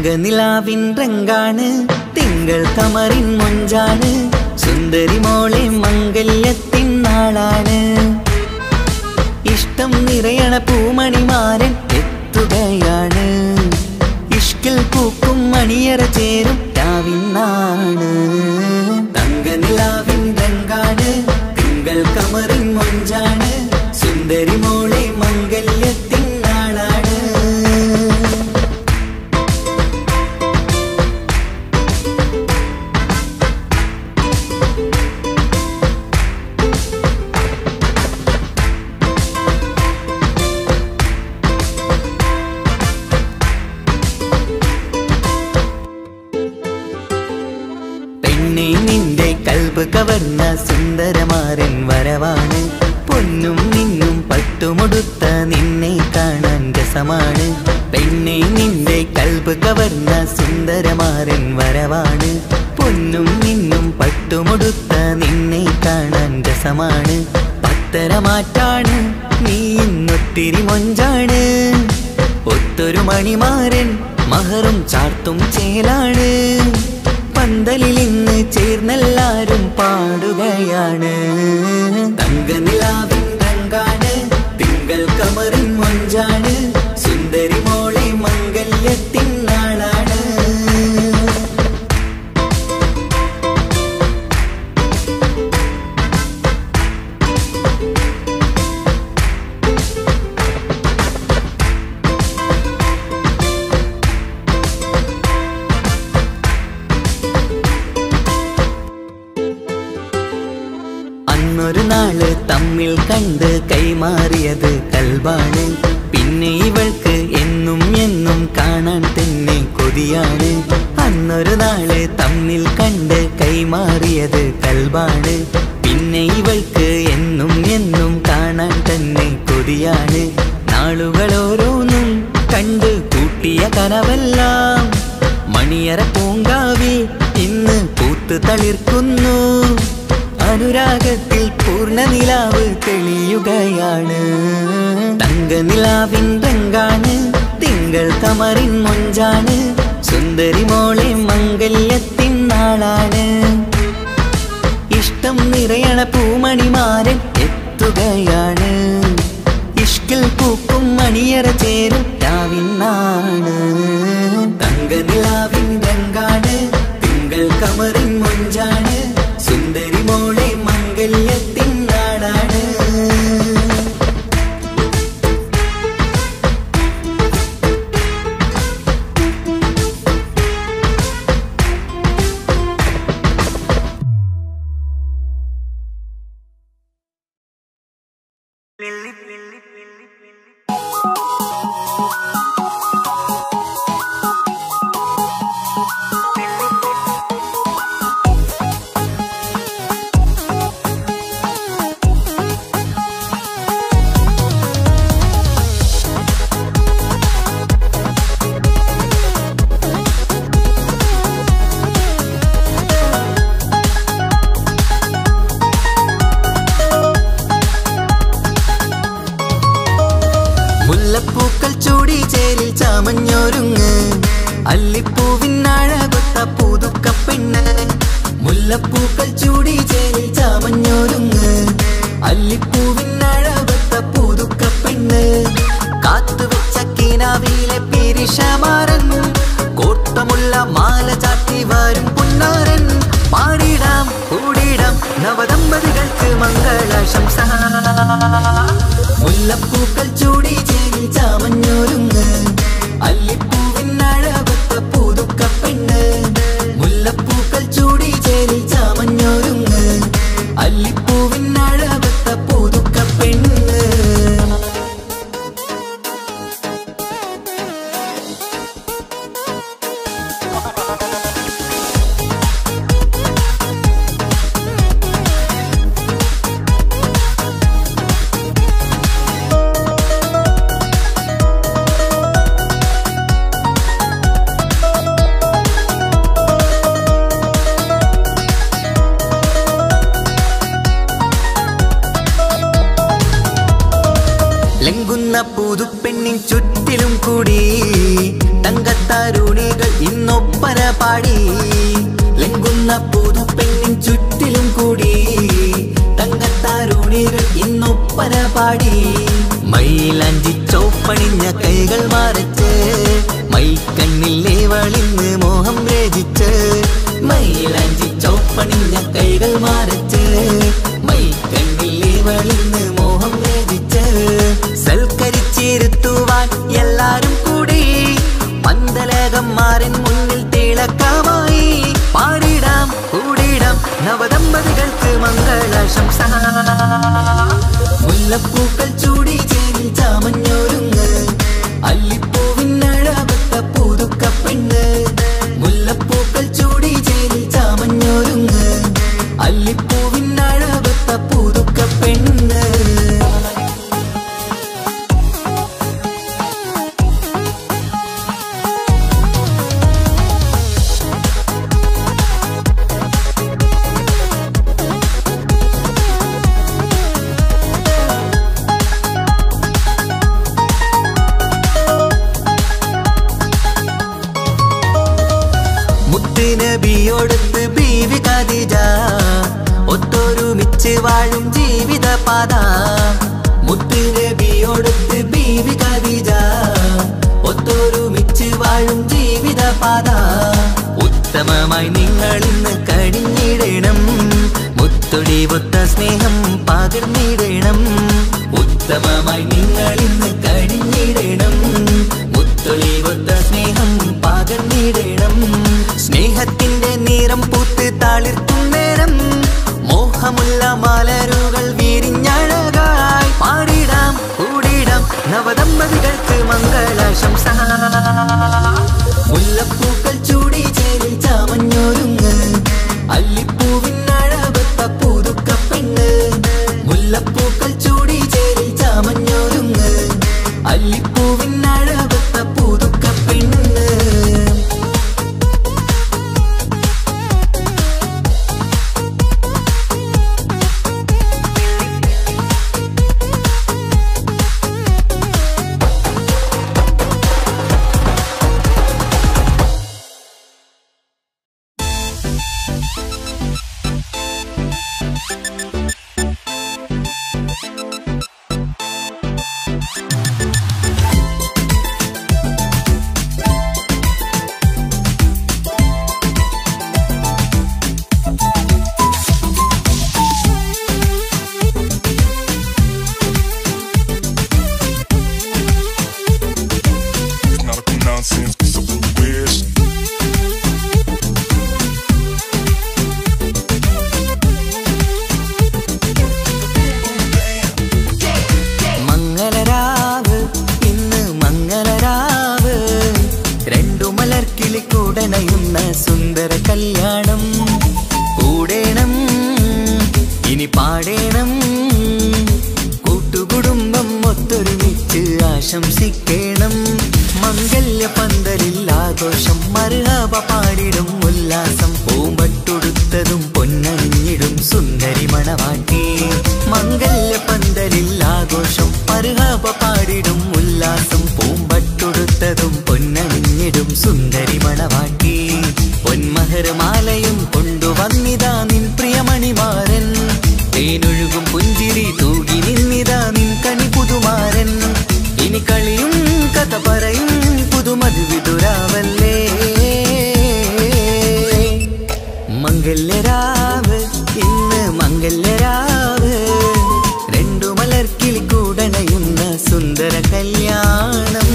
തങ്കനിലാവിൻ രംഗാണ് തിങ്കൾ കമറിൻ മൊഞ്ചാണ് സുന്ദരി മോളെ മംഗല്യത്തിൻ നാളാണ് ഇഷ്ടം നിറയണ പൂമണിമാരൻ എത്തുകയാണ് ഇഷ്കിൽ പൂക്കും മണിയറ ചേരും രാവിന്നാണ് തങ്കനിലാവിൻ രംഗാണ് തിങ്കൾ കമറിൻ മൊഞ്ചാണ് സുന്ദരി മോളെ മംഗല്യത്തിൻ നാളാണ് പെണ്ണെ നിന്റെ കൽബ് കവർന്ന സുന്ദരമാരൻ വരവാണ് പൊന്നും നിന്നും പട്ടുമുടുത്ത നിന്നെ കാണാൻ രസമാണ് പെണ്ണെ നിന്റെ കൽബ് കവർന്ന സുന്ദരമാരൻ വരവാണ് പൊന്നും നിന്നും പട്ടുമുടുത്ത നിന്നെ കാണാൻ രസമാണ് പത്തരമാറ്റാണ് നീ ഇന്നൊത്തിരി മൊഞ്ചാണ് ഒത്തൊരു മണിമാരൻ മഹറും ചാർത്തും ചേലാണ് പന്തലിൽ ഇന്ന് ചേർന്നെല്ലാരും പാടുകയാണ് തങ്കനിലാവിൻ രംഗാണ് തിങ്കൾ കമറിൻ മൊഞ്ചാണ് സുന്ദരി മോളെ മംഗല്യത്തിൻ നാളാണ് അന്നൊരു നാള് തമ്മിൽ കണ്ട് കൈമാറിയത് കൽബാണ് പിന്നെ ഇവൾക്ക് എന്നും എന്നും കാണാൻ തന്നെ കൊതിയാണ് അന്നൊരു നാള് തമ്മിൽ കണ്ട് കൈമാറിയത് കൽബാണ് പിന്നെ ഇവൾക്ക് എന്നും എന്നും കാണാൻ തന്നെ കൊതിയാണ് നാളുകൾ ഓരോന്നും കണ്ട് കൂട്ടിയ കനവെല്ലാം മണിയറ പൂങ്കാവിൽ ഇന്ന് പൂത്ത് തളിർക്കുന്നു അനുരാഗത്തിൽ പൂർണ്ണ നിലാവ് തെളിയുകയാണ് തങ്കനിലാവിൻ രംഗാണ് തിങ്കൾ കമറിൻ മൊഞ്ചാണ് സുന്ദരി മോളെ മംഗല്യത്തിൻ നാളാണ് ഇഷ്ടം നിറയണ പൂമണിമാരൻ എത്തുകയാണ് ഇഷ്കിൽ പൂക്കും മണിയറ ചേരും രാവിന്നാണ് തങ്കനിലാവിൻ രംഗാണ് തിങ്കൾ കമറിൻ മൊഞ്ചാണ് സുന്ദരി മോളെ മംഗല്യത്തിൻ നാടാണ് മുല്ലപ്പൂക്കൾ ചൂടി ചേലിൽ ചാമഞ്ഞൊരുങ്ങ് അല്ലിപ്പൂവിനഴകൊത്ത പുതുക്ക പെണ്ണ് മുല്ലപ്പൂക്കൾ ചൂടി ചേലിൽ ചാമഞ്ഞൊരുങ്ങ് അല്ലിപ്പൂവിനഴകൊത്ത പുതുക്ക പെണ്ണ് കാത്തുവെച്ച കിനാവിലെ പിരിഷമാരൻ കോട്ടമുള്ള മാല ചാട്ടി വരും പുന്നാരൻ പാടിടാം കൂടിടാം നവദമ്പതികൾക്ക് മംഗളാശംസ മുല്ലപ്പൂക്കൾ ചൂടി ചേരി ചാമഞ്ഞൊരുങ്ങ് അല്ലിപ്പൂവിനഴകൊത്ത പുതുക്ക പെണ്ണ് മുല്ലപ്പൂക്കൾ ചൂടി ചേരി ചാമഞ്ഞൊരുങ്ങ് അല്ലിപ്പൂവിനഴകൊത്ത പുതുക്ക പെണ്ണ് ലംഘുന്ന പുതുപ്പെണ്ണിൻ ചുറ്റിലും കൂടി തങ്കത്താരുണികൾ ഇന്നൊപ്പന പാടി ലംഘുന്ന പുതുപ്പെണ്ണിൻ ചുറ്റിലും കൂടി തങ്കത്താരുണികൾ ഇന്നൊപ്പന പാടി മയിലാഞ്ചി ചോപ്പണിഞ്ഞ കൈകൾ മറച്ച് മൈക്കണ്ണില്ലേ വളിന്ന് മോഹം രചിച്ച് മയിലാഞ്ചി ചോപ്പണിഞ്ഞ കൈകൾ മറച്ച് മൈക്കണ്ണില്ലേ വളിന്ന് മോഹം രചിച്ച് സൽക്കരിച്ചിരുത്തുവാൻ എല്ലാരും കൂടി പന്തലകം മാറിൻ മുന്നിൽ തിളക്കമായി പാടിടാം കൂടിടാം നവദമ്പതികൾക്ക് മംഗളാശംസ മുല്ലപ്പൂക്കൾ ചൂടി ചേരി ചാമഞ്ഞൊരുങ്ങ് അല്ലിപ്പൂവിനഴകത്ത പുതുക്ക പെണ്ണ് മുല്ലപ്പൂക്കൾ ചൂടി ചേരി ചാമഞ്ഞൊരുങ്ങ് അല്ലിപ്പൂവിനഴകത്ത പുതുക്ക പെണ്ണ് മുത്തുനബിയോടത്ത് ബീവി ഖദീജ ഒത്തൊരുമിച്ച് വാഴും ജീവിത പാത മുത്തുനബിയോടത്ത് ബീവി ഖദീജ ഒത്തൊരുമിച്ച് വാഴും ജീവിത പാത ഉത്തമമായി നിങ്ങൾ ഇന്ന് കഴിഞ്ഞിടണം മുത്തൊടി ഒത്ത സ്നേഹം പകർന്നിടണം ഉത്തമമായി നിങ്ങൾ ഇന്ന് കഴിഞ്ഞിടണം മുത്തൊളി ഒത്ത സ്നേഹം പകർന്നിടണം സ്നേഹത്തിന്റെ നിറം പൂത്ത് താളിർക്കും നേരം മോഹമുള്ള മലരുകൾ വിരിഞ്ഞഴകായി പാടിടാം കൂടിടാം നവദമ്പതികൾക്ക് മംഗളാശംസ മുല്ലപ്പൂക്കൾ ചൂടി ചേരി ചാമഞ്ഞൊരുങ്ങ് അല്ലിപ്പൂവിനഴകത്ത പുതുക്ക പെണ്ണ് മുല്ലപ്പൂക്കൾ ചൂടി ചേരി ചാമഞ്ഞൊരുങ്ങ് അല്ലിപ്പൂവിനഴകത്ത പുതുക്ക പെണ്ണ് It's not a nonsense, it's a wish. മംഗളരാവ് ഇന്ന് മംഗളരാവ് രണ്ടു മലർക്കിളിക്കൂടനയുന്ന സുന്ദര കല്യാണം കൂടേണം ഇനി പാടേണം കൂട്ടുകുടുംബം ഒത്തൊരുമിച്ച് ആശംസിക്കേണം മംഗല്യ പന്തലിൽ ആഘോഷം മറുഹബ പാടിടും ഉല്ലാസം പൂമ്പട്ടുടുത്തതും പൊന്നണിഞ്ഞിടും സുന്ദരി മണവാട്ടി മംഗല്യ പന്തലിൽ ആഘോഷം മറുഹബ പാടിടും ഉല്ലാസം പൂമ്പട്ടുടുത്തതും പൊന്നണിഞ്ഞിടും സുന്ദരി മണവാട്ടി പൊന്മഹരമാലയും കൊണ്ടുവന്നിതാ നിൻ പ്രിയമണിമാരൻ തേനൊഴുകും പുഞ്ചിരി തൂകി നിന്നിതാ നിൻ കണി പുതുമാരൻ ഇനി കളിയും കഥ പറയും പുതുമതി വിതുരാവല്ലേ മംഗല്യരാവ് ഇന്ന് മംഗല്യരാവ് രണ്ടു മലർക്കിളിക്കൂടണയുന്ന സുന്ദര കല്യാണം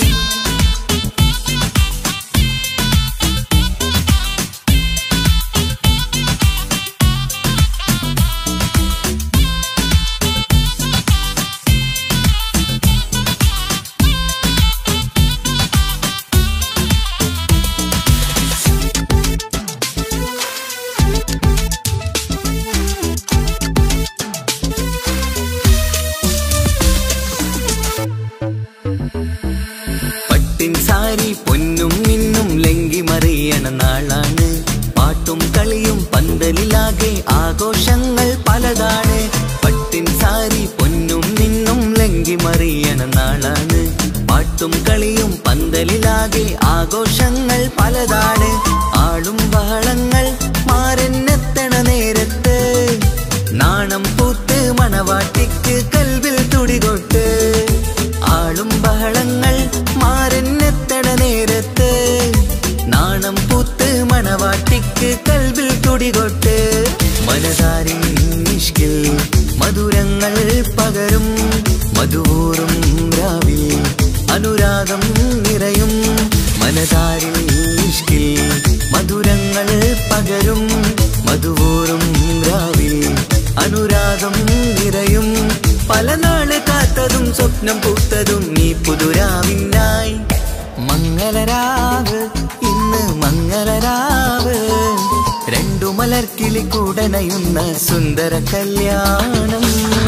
പട്ടിൻ സാരി പൊന്നും മിന്നും ലങ്കി മറിയണ നാളാണ് പാട്ടും കളിയും പന്തലിലാകെ ആഘോഷങ്ങൾ പലതാണ് പട്ടിൻ സാരി പൊന്നും മിന്നും ലങ്കി മറിയണ നാളാണ് പാട്ടും കളിയും പന്തലിലാകെ ആഘോഷങ്ങൾ പലതാണ് ആളും ബഹളങ്ങൾ മാരെന്നെത്തണ നേരത്ത് നാണം പൂത്ത് മണവാട്ടിക്ക് കൽവിൽ തുടികൊട്ട് ആളും ബഹളങ്ങൾ മാരെന്നെത്തണ നേരത്ത് നാണം പൂത്ത് മണവാട്ടിക്ക് കൽവിൽ തുടികൊട്ട് മനതാരിൻ നിഷ്കിൽ മധുരങ്ങൾ പകരും മധുവൂറും രാവിൽ അനുരാഗം നിറയും മനതാരിൽ നിഷ്കിൽ മധുരങ്ങൾ പകരും മധുവൂറും രാവിൽ അനുരാഗം നിറയും പല നാള് കാത്തതും സ്വപ്നം പൂത്തതും നീ പുതുരാവിനായി മംഗളരാവ് ഇന്ന് മംഗളരാവ് രണ്ടു മലർക്കിളി കൂടനയുന്ന സുന്ദര കല്യാണം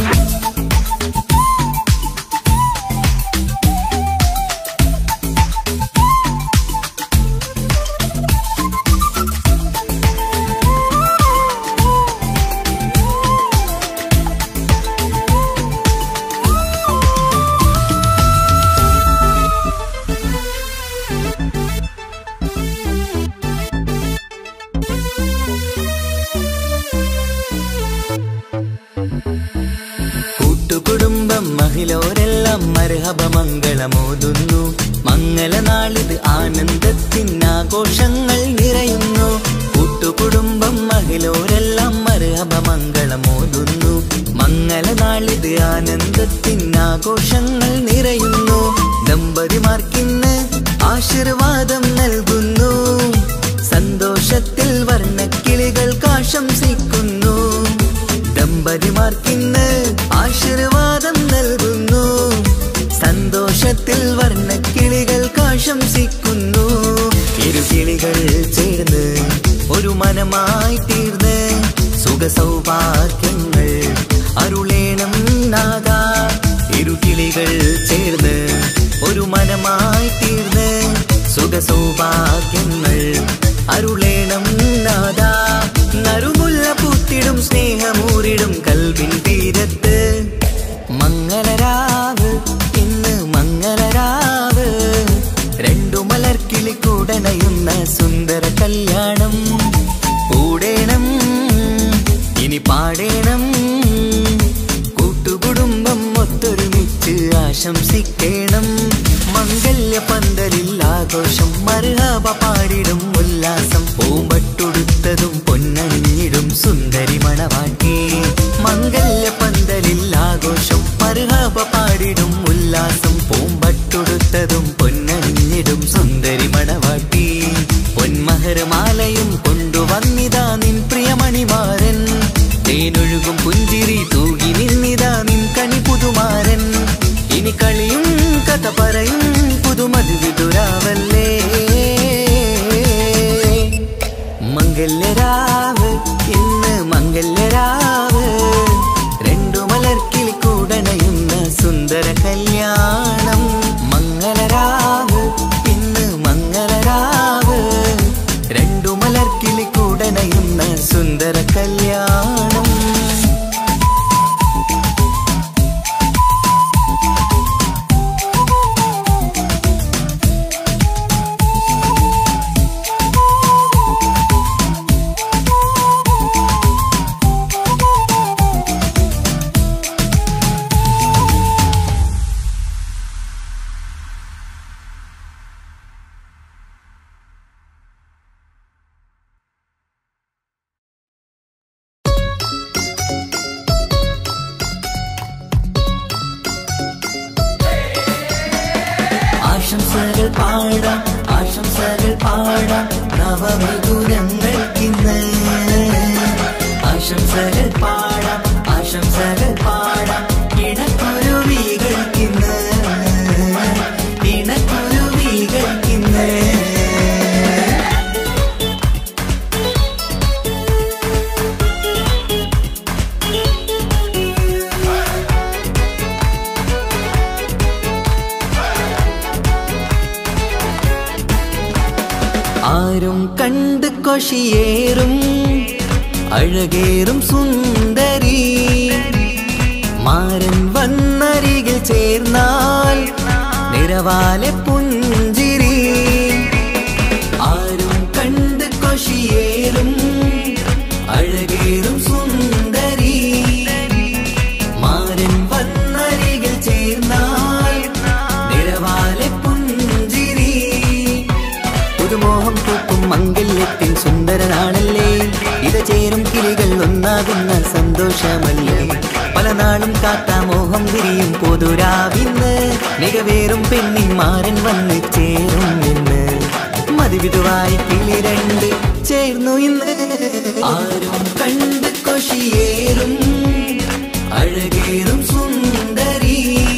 കൂട്ടുകുടുംബം മഹിളോരെല്ലാം മരഹബ മംഗളമോതുന്നു മംഗളനാളിത് ആനന്ദത്തിനാഘോഷങ്ങൾ നിറയുന്നു കൂട്ടുകുടുംബം മഹിളോരെല്ലാം മരഹബ മംഗളമോതുന്നു മംഗളനാളിത് ആനന്ദത്തിനാഘോഷങ്ങൾ നിറയുന്നു ദമ്പതിമാർക്കിന്ന് ആശീർവാദം നൽകുന്നു സന്തോഷത്തിൽ വർണ്ണക്കിളികൾക്ക് ആശംസിക്കുന്നു ദമ്പതിമാർക്കിന്ന് ആശീർവാദം നൽകുന്നു സന്തോഷത്തിൽ വർണ്ണക്കിളികൾക്ക് ആശംസിക്കുന്നു ഇരുകിളികൾ ചേർന്ന് ഒരു മനമായി തീർന്ന് സുഖ സൗഭാഗ്യങ്ങൾ അരുളേണം നാദ ഇരുകിളികൾ ചേർന്ന് ഒരു മനമായി തീർന്ന് സുഖ സൗഭാഗ്യങ്ങൾ അരുളേണം നാദ നറുമുല്ല പൂത്തിടും സ്നേഹമൂരിടും കൽവിൻ തീരത്ത് മംഗളരാവ് ഇന്ന് മംഗളരാവ് രണ്ടു മലർക്കിളി കൂടനയുന്ന സുന്ദര കല്യാണം കൂടേണം ഇനി പാടേണം കൂട്ടുകുടുംബം ഒത്തൊരുമിച്ച് ആശംസിക്കേണം മംഗല്യ പന്തലിൽ ആഘോഷം മറുഹബ പാടിടും ഉല്ലാസം പൂമ്പട്ടുടുത്തതും പൊന്നണിഞ്ഞിടും സുന്ദരി മണവാട്ടി മംഗല്യ പന്തലിൽ ആഘോഷം മറുഹബ പാടിടും ഉല്ലാസം പൂമ്പട്ടുടുത്തതും പൊന്നണിഞ്ഞിടും സുന്ദരി മണവാട്ടി പൊന്മഹരമാലയും കൊണ്ടുവന്നിതാ നിൻ പ്രിയമണിമാരൻ തേനൊഴുകും പുഞ്ചിരി തൂകി നിന്നിതാ നിൻ കണി പുതുമാരൻ ഇനി കളിയും കഥ പറയും പുതുമതി വിതുരാവല്ലേ മംഗല്യരാവ് ഇന്ന് മംഗല്യരാവ് രണ്ടു മലർക്കിളി കൂടണയുന്ന സുന്ദര കല്യാണം മംഗളരാവ് ഇന്ന് മംഗളരാവ് രണ്ടു മലർക്കിളി കൂടണയുന്ന സുന്ദര കല്യാണം ആശംസകൾ പാടാം ആശംസകൾ പാടാം നവമിഥുനങ്ങൾക്കിന്ന് ആശംസകൾ പാടാം ആശംസകൾ പാടാം ഇണക്കുരുവികൾക്കിന്ന് ഇണക്കുരുവികൾക്കിന്ന് ആരും കണ്ട് കൊഷിയേറും അഴകേറും സുന്ദരി മാരൻ വന്നരികിൽ ചേർന്നാൽ നിറ നിറവാലെ പുഞ്ചിരി ആരും കണ്ട് കൊഷിയേറും അഴകേറും സുന്ദരി മാരൻ വന്നരികിൽ ചേർന്നാൽ നിറവാലെ പുഞ്ചിരി പുതുമോഹം പൂക്കും മംഗല്യത്തിൻ സുന്ദരനാണല്ലേ ഇത് ചേരും കിളികൾ ഒന്നാകുന്ന സന്തോഷമല്ലേ പല നാളും കാത്ത മോഹം വിരിയും പൊതുരാവിന്ന് മികവേറും പെണ്ണിന്മാരൻ വന്ന് ചേരും ഇന്ന് മതിവിധുവായി കിളി രണ്ട് ചേർന്നു ഇന്ന് ആരും കണ്ട് കൊഷിയേറും അഴകേറും സുന്ദരി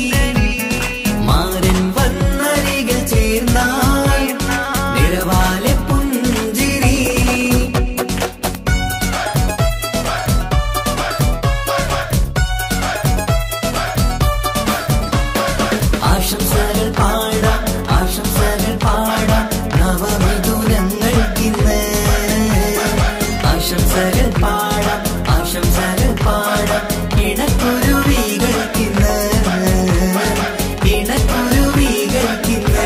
മാരൻ വന്നരികിൽ ചേർന്നാൽ നിറവാലെ പുഞ്ചിരി ആശംസകൾ പാടാം ആശംസകൾ പാടാം നവമിഥുനങ്ങൾക്കിന്ന് ആശംസകൾ പാടാം ആശംസകൾ പാടാം ഇണക്കുരുവികൾക്കിന്ന് ഇണക്കുരുവികൾക്കിന്ന്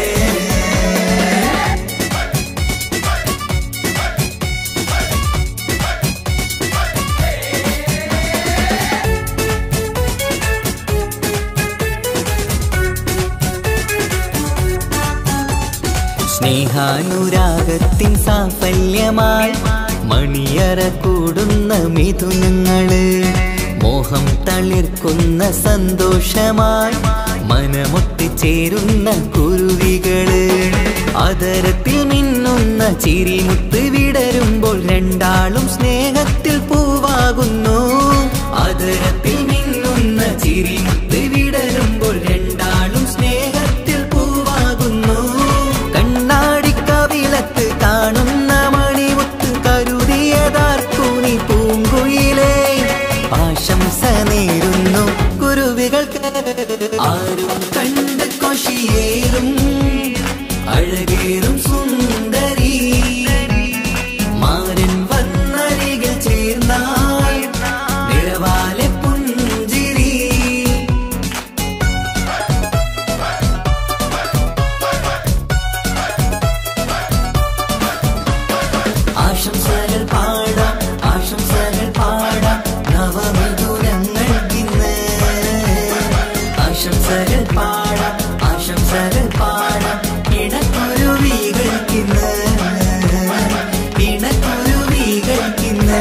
സ്നേഹാനുരാഗത്തിൻ സാഫല്യമായി മണിയറ കൂടുന്ന മിഥുനങ്ങള് മോഹം തളിർക്കുന്ന സന്തോഷമായി മനമൊട്ടിച്ചേരുന്ന കുരുവികള് അതരത്തിൽ മിന്നുന്ന ചിരിമുത്ത് വിടരുമ്പോൾ രണ്ടാളും സ്നേഹത്തിൽ പൂവാകുന്നു അതരത്തിൽ മിന്നുന്ന ചിരിമുത്ത് വിടരുമ്പോൾ രണ്ടാളും സ്നേഹത്തിൽ പൂവാകുന്നു കണ്ണാടിക്കവിളത്ത് കാണുന്ന മണിമുത്ത് കരുതിയതാർക്കൂനി പൂങ്കുയിലേ ആശംസ നേരുന്നു കുരുവികൾക്ക് ആരും കണ്ട് കൊഷിയേറും അഴകേറും സുന്ദരി മാരൻ വന്നരികിൽ ചേർന്നാൽ നിറവാലെ പുഞ്ചിരി ആശംസകൾ പാടാം ആശംസകൾ പാടാം നവമിഥുനങ്ങൾക്കിന്ന് ആശംസകൾ പാടാം ആശംസകൾ പാടാം ഇണക്കുരുവികൾക്കിന്ന് ഇണക്കുരുവികൾക്കിന്ന്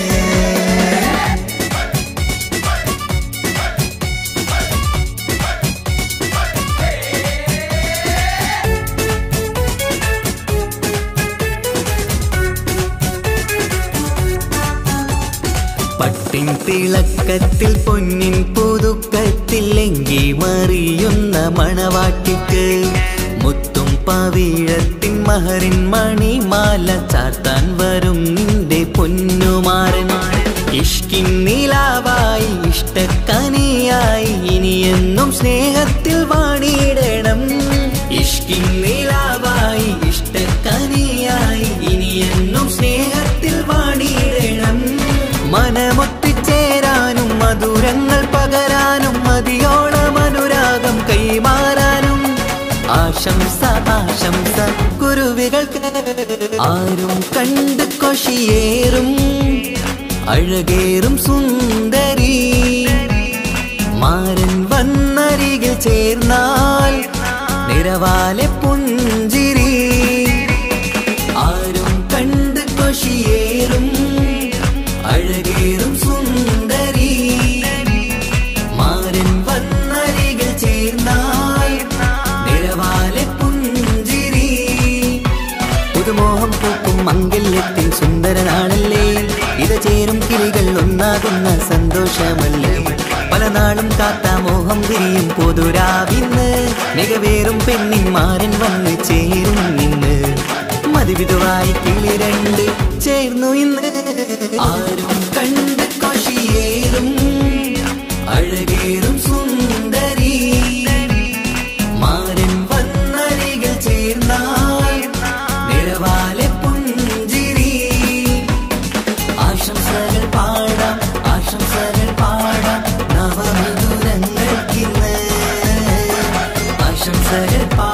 പട്ടിൻ തിളക്കത്തിൽ പൊന്നിൻ പുതുക്കത്തിൽ എങ്കി മറിയുന്ന മണവാട്ടിക്ക് മുത്തും പവിഴത്തിൻ മഹറിൻ മണിമാല ചാർത്താൻ വരും നിന്റെ പൊന്നുമാരൻ ഇഷ്കിൻ നിലാവായി ഇഷ്ടക്കനിയായി ഇനിയെന്നും സ്നേഹത്തിൽ വാണിയിടണം ഇഷ്കിൻ നിലാവായി ഇഷ്ടക്കനിയായി ഇനിയെന്നും സ്നേഹത്തിൽ വാണിയിടണം മനമൊത്തിച്ചേരാനും മധുരങ്ങൾ പകരാനും മതിയോളം അനുരാഗം കൈമാറാനും ആശംസ ആശംസ കുരുവികൾക്ക് ആരും കണ്ട് കൊഷിയേറും അഴകേറും സുന്ദരി മാരൻ വന്നരികിൽ ചേർന്നാൽ നിറവാലെ പുഞ്ചിരി ആരും കണ്ട് കൊഷിയേറും അഴകേറും സുന്ദരി മാരൻ വന്നരികിൽ ചേർന്നാൽ നിറവാലെ പുഞ്ചിരി പുതുമോഹം പൂക്കും മംഗല്യത്തിൻ സുന്ദരനാണല്ലേ ഇത് ചേരും കിളികൾ ഒന്നാകുന്ന സന്തോഷമല്ലേ പല നാളും കാത്ത മോഹം വിരിയും പൊതുരാവിന്ന് മികവേറും പെണ്ണിന്മാരൻ വന്ന് ചേരും ഇന്ന് മതിവിധുവായി കിളി രണ്ട് ചേർന്നു ഇന്ന് ആരും കണ്ട് കൊഷിയേറും അഴകേറും സുന്ദരി മാരൻ വന്നരികിൽ ചേർന്നാൽ നിറവാലെ പുഞ്ചിരി ആശംസകൾ പാടാം ആശംസകൾ പാടാം നവമിഥുനങ്ങൾക്കിന്ന് ആശംസകൾ പാടാം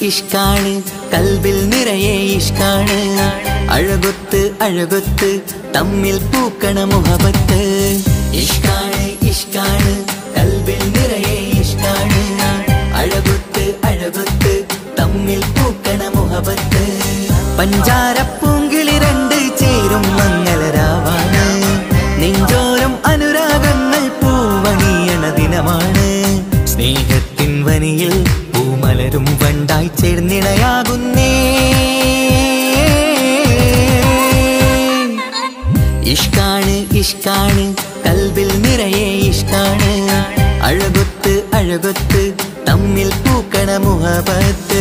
ഇഷ്കാണ് കൽബിൽ നിറയെ ഇഷ്കാണ് അഴകൊത്ത് അഴകൊത്ത് തമ്മിൽ പൂക്കണ മുഹബത്ത് ഇഷ്കാണ് ഇഷ്കാണ് കൽബിൽ നിറയെ ഇഷ്കാണ് അഴകൊത്ത് അഴകൊത്ത് തമ്മിൽ പൂക്കണ മുഹബത്ത് പഞ്ചാരപ്പൂങ്കിളി രണ്ട് ചേരും മംഗളരാവാണ് നെഞ്ചോരം അനുരാഗങ്ങൾ പൂവണിയണ ദിനമാണ് സ്നേഹത്തിൻ വനിയിൽ പൂമലരും വണ്ടായി ചേർന്നിണയാകുന്നേ ഇഷ്കാണ് ഇഷ്കാണ് കൽബിൽ നിറയെ ഇഷ്കാണ് അഴകൊത്ത് അഴകൊത്ത് തമ്മിൽ പൂക്കണ മുഹബത്ത്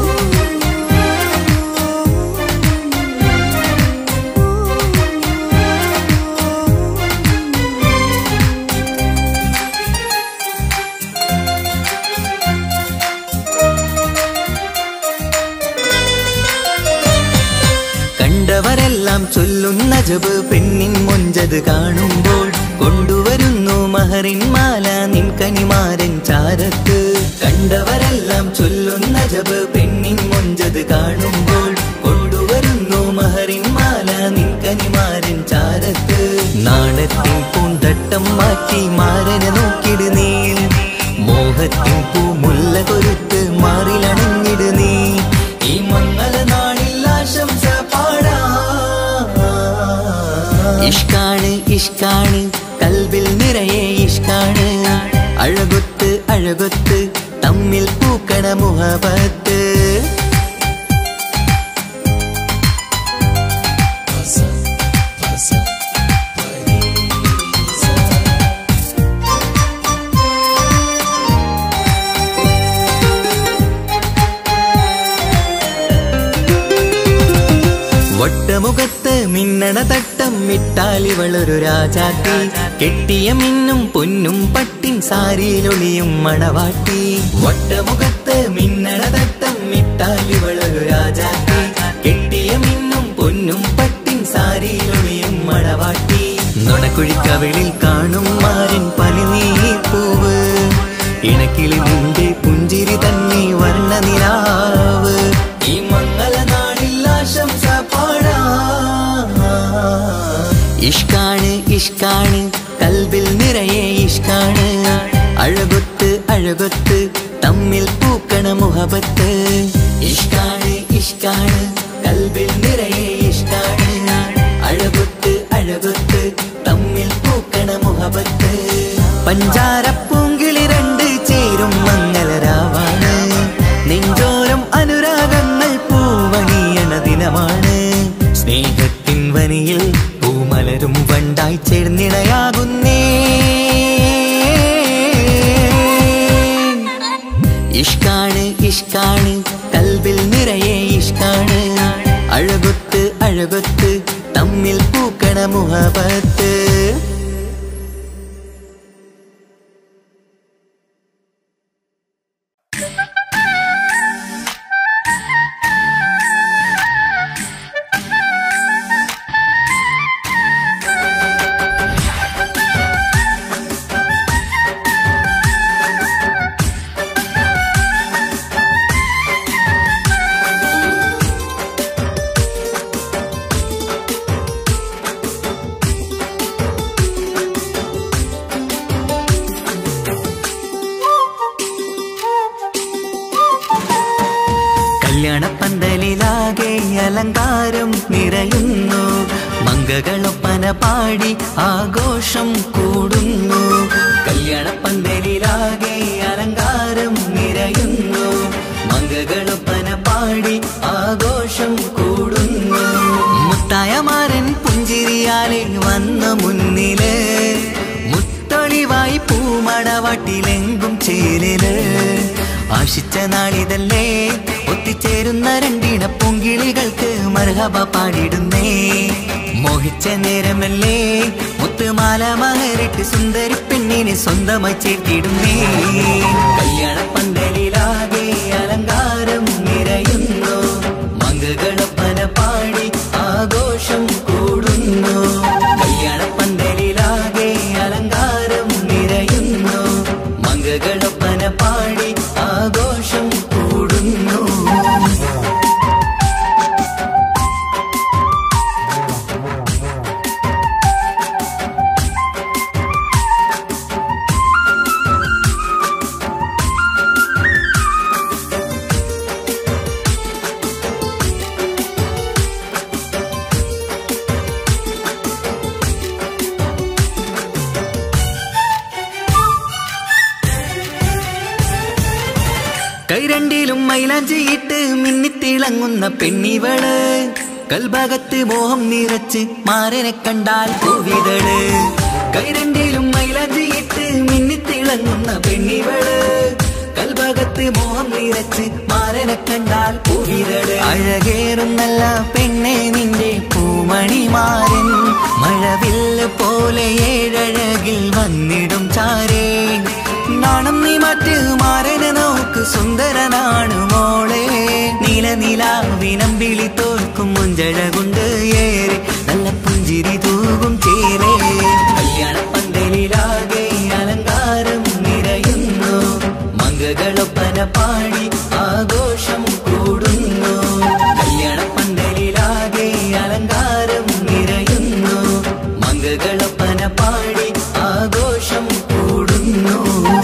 കണ്ടവരെല്ലാം ചൊല്ലുന്ന ജബ് പെണ്ണിൻ മൊഞ്ചത് കാണുമ്പോൾ കൊണ്ടുവരുന്നു മഹറിൻ മാല നിൻ കനിമാരൻ ചാരത്ത് കണ്ടവരെല്ലാം ചൊല്ലുന്ന ജബ് പെണ്ണിൻ മൊഞ്ചത് കാണുമ്പോൾ കൊണ്ടുവരുന്നു മഹറിൻ മാല നിൻ കനിമാരൻ ചാരത്ത് നാണത്തിൻ പൂന്തട്ടം മാറ്റി മാരനെ നോക്കിട് നീ മോഹത്തിൻ പൂമുല്ല കൊരുത്ത് മാറിലണഞ്ഞിട് നീ ഈ മംഗള നാളിൽ ആശംസ പാടാ ഇഷ്കാണ് ഇഷ്കാണ് കൽബിൽ നിറയെ ഇഷ്കാണ് അഴകൊത്ത് അഴകൊത്ത് തമ്മിൽ പൂക്കണ മുഹബത്ത് വട്ടമുഖത്ത് മിന്നണ തട്ടം മിട്ടാലിവളൊരു രാജാത്തി കെട്ടിയ മിന്നും പൊന്നും പട്ടിൻ സാരിയിലൊളിയും മണവാട്ടി വട്ടമുഖത്ത് മിന്നണ തട്ടം മിട്ടാലിവളൊരു രാജാത്തി കെട്ടിയ മിന്നും പൊന്നും പട്ടിൻ സാരിയിലൊളിയും മണവാട്ടി നുണക്കുഴിക്കവിളിൽ കാണും മാരൻ പനിനീർ പൂവ് ഇണക്കിളി നിന്റെ പുഞ്ചിരി തന്നെ വർണ്ണ നിലാവ് ഈ മംഗള നാളിൽ ആശംസ പാടാ ഇഷ്കാണ് ഇഷ്കാണ് കൽബിൽ നിറയെ ഇഷ്കാണ് അഴകൊത്ത് അഴകൊത്ത് തമ്മിൽ പൂക്കണ മുഹബത്ത് ഇഷ്കാണ് ഇഷ്കാണ് കൽബിൽ നിറയെ ഇഷ്കാണ് അഴകൊത്ത് അഴകൊത്ത് തമ്മിൽ പൂക്കണ മുഹബത്ത് പഞ്ചാരപ്പൂങ്കിളി രണ്ട് ചേരും മംഗളരാവാണ് നെഞ്ചോരം അനുരാഗങ്ങൾ പൂവണിയണ ദിനമാണ് സ്നേഹത്തിൻ വനിയിൽ പൂമലരും വണ്ടായി ചേർന്നിണയാകുന്നേ ഇഷ്കാണ് ഇഷ്കാണ് കൽബിൽ നിറയെ ഇഷ്കാണ് അഴകൊത്ത് അഴകൊത്ത് തമ്മിൽ പൂക്കണ മുഹബത്ത് കല്യാണപ്പന്തലിലാകെ അലങ്കാരം നിറയുന്നു മംഗകളൊപ്പന പാടി ആഘോഷം കൂടുന്നു കല്യാണപ്പന്തലിലാകെ അലങ്കാരം നിറയുന്നു മംഗകളൊപ്പന പാടി ആഘോഷം കൂടുന്നു മുത്തായമാരൻ പുഞ്ചിരിയാലെ വന്ന മുന്നില് മുത്തൊളിവായി പൂമടവട്ടിലെങ്കും ചേലില് ആശിച്ച നാളിതല്ലേ ഒത്തിച്ചേരുന്ന രണ്ടിട പൊങ്കിളികൾക്ക് മർഹബ പാടിടുന്നേ മോഹിച്ച നേരമല്ലേ മുത്തുമാല മഹരിട്ട് സുന്ദരി പെണ്ണിനെ സ്വന്തമായി ചേർത്തിടുന്നേ കല്യാണ പന്തലിലാകെ അലങ്കാരം നിറയുന്നു മംഗകളൊപ്പന പാടി ആഘോഷം കൂടുന്നു കല്യാണ പന്തലിലാകെ അലങ്കാരം നിറയുന്നു മംഗകളൊപ്പന പാടി ആഘോഷം കൂടുന്നു കൈരണ്ടിലും മൈലാഞ്ചിയിട്ട് മിന്നിത്തിളങ്ങുന്ന പെണ്ണിവള് കൽഭാഗത്ത് മോഹം നിറച്ച് മാരനെ കണ്ടാൽ പൂവിതള് കൈരണ്ടിലും മൈലാഞ്ചിയിട്ട് മിന്നിത്തിളങ്ങുന്ന പെണ്ണിവള് കൽഭാഗത്ത് മോഹം നിറച്ച് മാരനെ കണ്ടാൽ പൂവിതള് അഴകേറും നല്ല പെണ്ണെ നിന്റെ പൂമണിമാരൻ മഴവില്ല് പോലെ ഏഴഴകിൽ വന്നിടും ചാരേ നാണം നീ മറ്റ് മാരനെ നോക്ക് സുന്ദരനാണ് മോളെ നീല നിലാവിനം വിളി തോൽക്കും മുഞ്ചഴകുണ്ട് ഏറെ നല്ല പുഞ്ചിരി തൂകും ചേരേ കല്യാണ പന്തലിലാകെ അലങ്കാരം നിറയുന്നു മംഗകളൊപ്പന പാടി ആഘോഷം കൂടുന്നു കല്യാണ പന്തലിലാകെ അലങ്കാരം നിറയുന്നു മംഗകളൊപ്പന പാടി ആഘോഷം കൂടുന്നു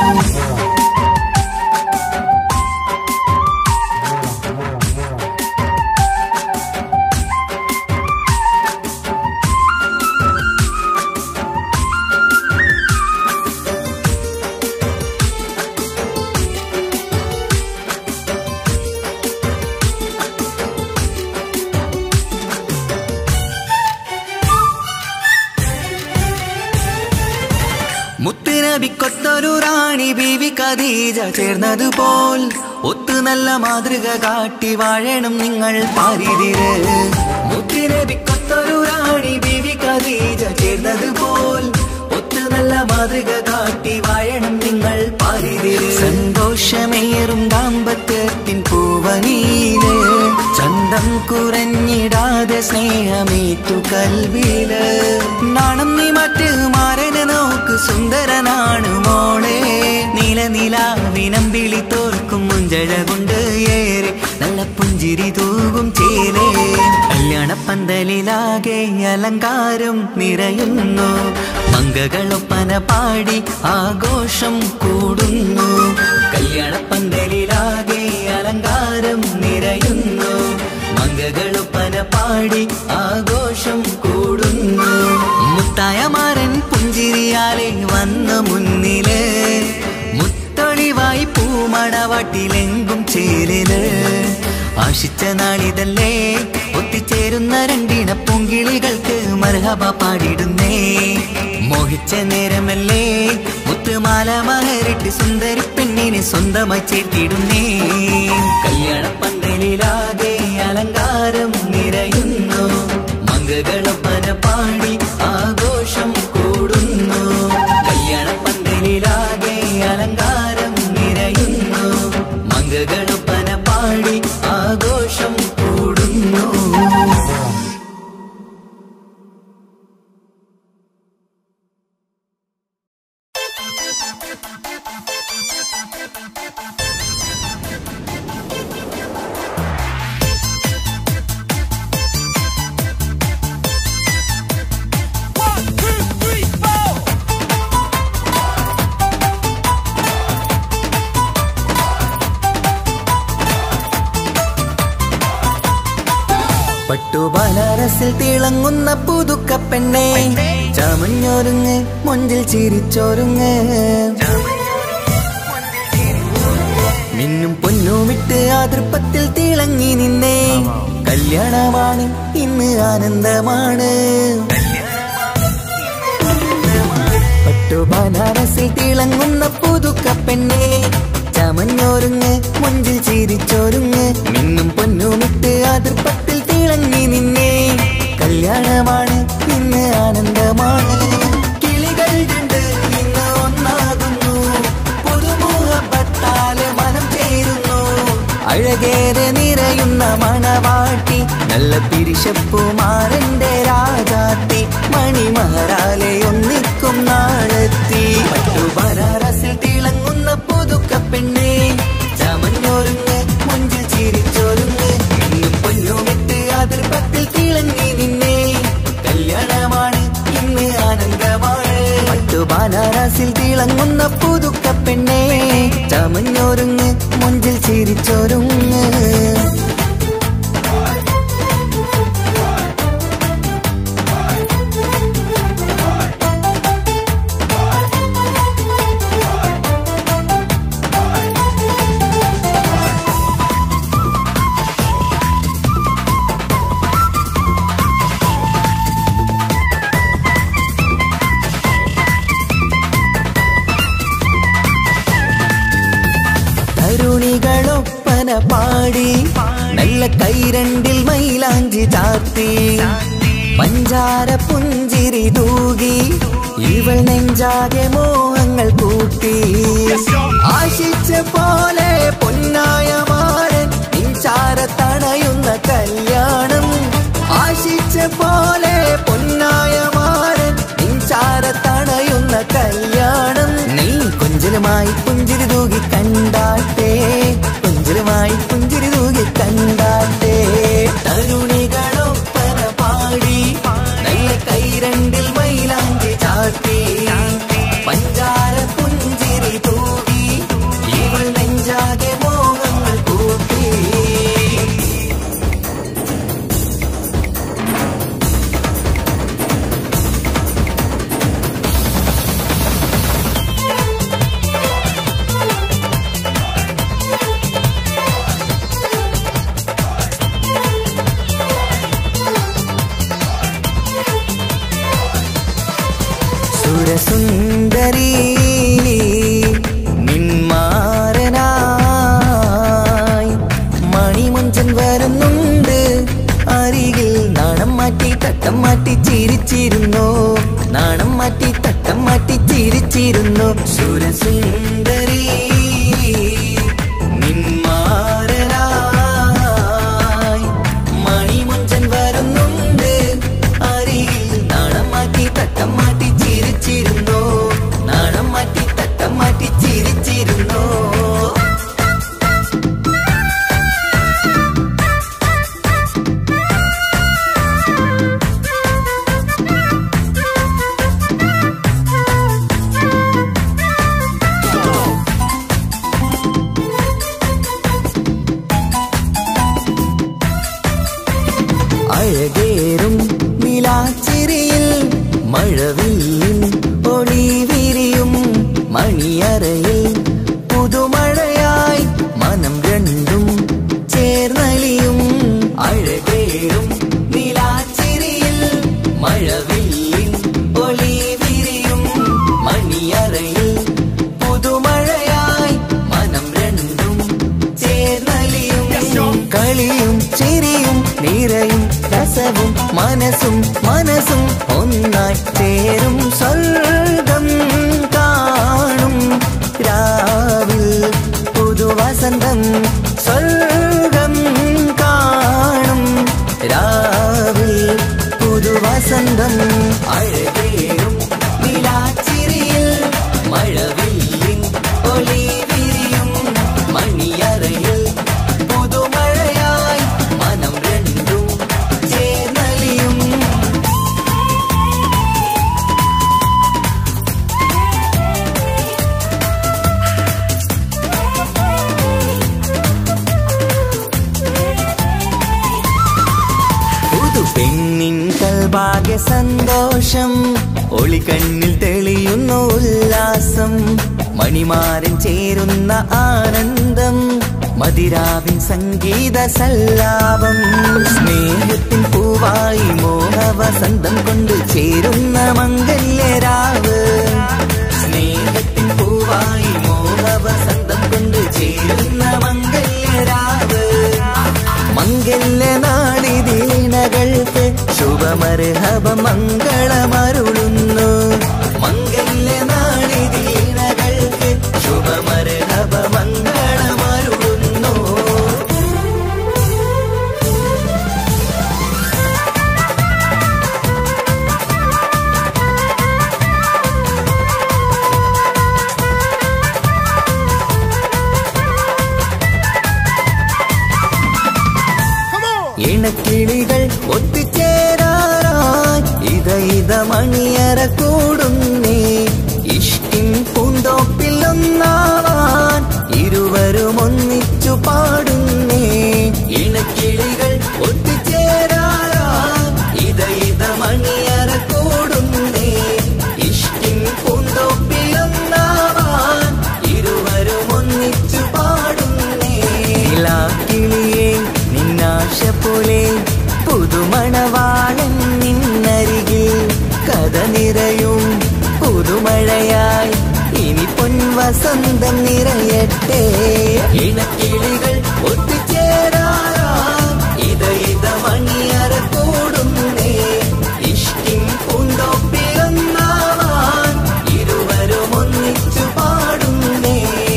മുത്തുനബിക്കൊത്തൊരു റാണി ബീവി ഖദീജ ചേർന്നതുപോൽ ഒത്തു നല്ല മാതൃക കാട്ടി വാഴണം നിങ്ങൾ പാരിതിര് മുത്തുനബിക്കൊത്തൊരു റാണി ബീവി ഖദീജ ചേർന്നതുപോൽ ഒത്തു നല്ല മാതൃക കാട്ടി വാഴണം നിങ്ങൾ പാരിതിര് സന്തോഷമേറും ദാമ്പത്യത്തിൻ പൂവനീല് ചന്തം കുറഞ്ഞിടാതെ സ്നേഹമേറ്റു കൽവില് നാണം നീ മറ്റ് മാരനെ നോക്ക് സുന്ദരനാണ് മോളെ നീല നിലാവിനം വിളി തോൽക്കും മുഞ്ചഴകൊണ്ട് ഏറെ നല്ല പുഞ്ചിരി തൂകും ചേരേ കല്യാണ പന്തലിലാകെ അലങ്കാരം നിറയുന്നു മംഗകളൊപ്പന പാടി ആഘോഷം കൂടുന്നു കല്യാണ പന്തലിലാകെ അലങ്കാരം നിറയുന്നു മംഗകളൊപ്പന പാടി ആഘോഷം കൂടുന്നു മുത്തായമാരൻ പുഞ്ചിരിയാലെ വന്ന മുന്നില് മുത്തൊളിവായി പൂമണവാട്ടിലെങ്കും ചേരല് ആശിച്ച നാളിതല്ലേ ഒത്തിച്ചേരുന്ന രണ്ടിണ പൂങ്കിളികൾക്ക് മർഹബ പാടിടുന്നേ മോഹിച്ച നേരമല്ലേ മുത്തുമാല മഹരിട്ട് സുന്ദരി പെണ്ണിനെ സ്വന്തമായി ചേർത്തിടുന്നേ കല്യാണ പന്തലിലാകെ അലങ്കാരം നിറയുന്നു മംഗകളൊപ്പന പാടി ആഘോഷം കൂടുന്നു കല്യാണ പന്തലിലാകെ അലങ്കാരം നിറയുന്നു മംഗകളൊപ്പന പാടി ആഘോഷം കൂടുന്നു പട്ടു ബനാറസിൽ തിളങ്ങുന്ന പുതുക്ക പെണ്ണെ ചമഞ്ഞൊരുങ്ങ് മൊഞ്ചിൽ ചിരിച്ചൊരുങ്ങ് മിന്നും പൊന്നുമിട്ട് ആതൃപ്പത്തിൽ തിളങ്ങി നിന്നേ കല്യാണമാണ് ഇന്ന് ആനന്ദമാണ് പട്ടു ബനാറസിൽ തിളങ്ങുന്ന പുതുക്ക പെണ്ണെ ചമഞ്ഞൊരുങ്ങ് മുഞ്ചിൽ ചിരിച്ചൊരുങ്ങ് മിന്നും പൊന്നുമിട്ട് അതിർപ്പത്തിൽ തിളങ്ങി നിന്നേ കല്യാണമാണ് ഇന്ന് ആനന്ദമാണ് കിളികൾ രണ്ട് ഇന്ന് ഒന്നാകുന്നു പുതുമുഖപ്പെട്ടാല് മനം ചേരുന്നു അഴകേറെ നിറയുന്ന മണവാട്ടി നല്ല പിരിശപ്പുമാരന്റെ രാജാത്തി മണിമഹാരാലെ ഒന്നിക്കും നാളെത്തി പട്ടു ബനാറസിൽ തിളങ്ങുന്ന പുതുക്ക പെണ്ണെ ചമഞ്ഞൊരുങ്ങ് മുഞ്ചിൽ ചിരിച്ചൊരുങ്ങ് ഇന്ന് പൊന്നുമിട്ട് അതിർപ്പത്തിൽ തിളങ്ങി നിന്നേ കല്യാണമാണ് ഇന്ന് ആനന്ദമാണ് പട്ടു ബനാറസിൽ തിളങ്ങുന്ന പുതുക്ക പെണ്ണെ ചമഞ്ഞൊരുങ്ങ് മുഞ്ചിൽ ചിരിച്ചൊരുങ്ങ് തരുണികളൊപ്പന പാടി നല്ല കൈരണ്ടിൽ മൈലാഞ്ചി ചാർത്തി പഞ്ചാര പുഞ്ചിരി തൂകി ഇവൾ നെഞ്ചാകെ മോഹങ്ങൾ കൂട്ടി ആശിച്ച പോലെ പൊന്നായ മാരൻ നിൻചാര തണയുന്ന കല്യാണം ആശിച്ച പോലെ പൊന്നായ മാരൻ നിൻചാര തണയുന്ന കല്യാണം നീ കൊഞ്ചലുമായി പുഞ്ചിരി തൂകി കണ്ടാട്ടെ കൊഞ്ചലുമായി പുഞ്ചിരി തൂകി കണ്ടാട്ടെ തരുണികളൊപ്പന പാടി നല്ല കൈരണ്ടിൽ മൈലാഞ്ചി ചാട്ടി പഞ്ചാര പുഞ്ചിരി തൂകി ഇവൾ നെഞ്ചാകെ മോഹങ്ങൾ കൂട്ടി സുരസുന്ദരി നിന്മാരനായി മണിമുഞ്ചൻ വരുന്നുണ്ട് അരികിൽ നാണം മാറ്റി തട്ടം മാറ്റി ചിരിച്ചിരുന്നു നാണം മാറ്റി തട്ടം മാറ്റി ചിരിച്ചിരുന്നു സുരസുന്ദരി നിന്മാരനായി മണിമുഞ്ചൻ വരുന്നുണ്ട് അരികിൽ നാണം മാറ്റി തട്ടം മാറ്റി ചിരിച്ചിരുന്നു നാണം മാറ്റി തട്ടം മാറ്റി ചിരിച്ചിരുന്നു അഴകേറും നിലാച്ചിരിയിൽ മഴവില്ലിൻ ഒളി വിരിയും മണിയറയിൽ പുതുമഴയായി മനം രണ്ടും ചേർന്നലിയും അഴകേറും നിലാച്ചിരിയിൽ മഴവില്ലിൻ ഒളി വിരിയും മണിയറയിൽ പുതുമഴയായി മനം രണ്ടും ചേർന്നലിയും കളിയും ചിരിയും നിറയും രസവും മനസ്സും മനസ്സും ഒന്നായി ചേരും സ്വർഗം കാണും രാവിൽ പുതുവസന്തം സ്വർഗം കാണും രാവിൽ പുതുവസന്തം അഴകേറും നിലാച്ചിരിയിൽ മഴവില്ലിൻ ഒലി വിരിയും മണിയറയിൽ പുതുമഴയായി മനം രണ്ടും ചേർന്നലിയും പുതു പെണ്ണിൻ കൽഭാഗ്യ സന്തോഷം ഒളിക്കണ്ണിൽ തെളിയുന്നു ഉല്ലാസം മണിമാരൻ ചേരുന്ന ആനന്ദം മതിരാവിൻ സംഗീത സല്ലാപം സ്നേഹത്തിൻ പൂവായി മോഹവസന്തം കൊണ്ട് ചേരുന്ന മംഗല്യരാവ് സ്നേഹത്തിൻ പൂവായി മോഹവസന്തം കൊണ്ട് ചേരുന്ന മംഗല്യരാവ് മംഗല്യ നാടിതീണകൾക്ക് ശുഭമർഹവ മംഗളമരുളുന്നു മംഗല്യ നാടിതീണകൾക്ക് ശുഭമർഹവ മംഗളമരുളുന്നു ഇണക്കിളികൾ ഒത്തുചേരാറായി ഇത ഇത മണിയറ കൂടുന്നേ ഇഷ്കിൻ പൂന്തോപ്പിൽ ഒന്നാവാൻ ഇരുവരും ഒന്നിച്ചു പാടുന്നേ ഇണക്കിളികൾ ഒത്തുചേരാറായി ഇത ഇത മണിയറ കൂടുന്നേ ഇഷ്കിൻ പൂന്തോപ്പിൽ ഒന്നാവാൻ ഇരുവരും ഒന്നിച്ചു പാടുന്നേ കിളിയേ നിന്നാശ പോലെ പുതുമണവാളൻ നിന്നരികിൽ കഥ നിറയും വസന്തം നിറയട്ടെ ഇണക്കിളികൾ ഒത്തുചേരാറാം ഇത ഇത മണിയറ കൂടുന്നേ ഇഷ്ടിൻ പൂന്തോപ്പിലൊന്നാവാൻ ഇരുവരും ഒന്നിച്ചു പാടുന്നേ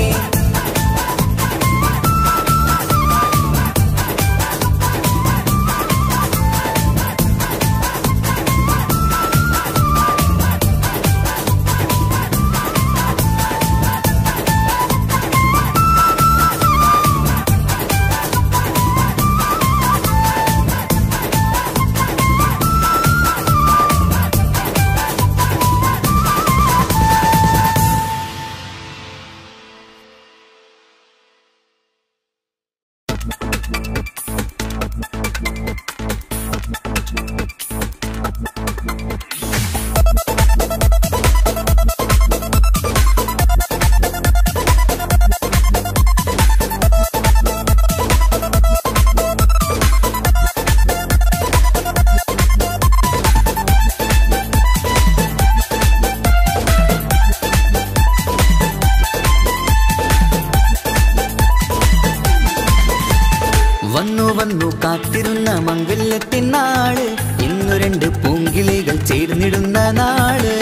വന്നു വന്നു കാത്തിരുന്ന മംഗല്യത്തിൻ നാള് ഇന്നു രണ്ട് പൂങ്കിളികൾ ചേർന്നിടുന്ന നാള്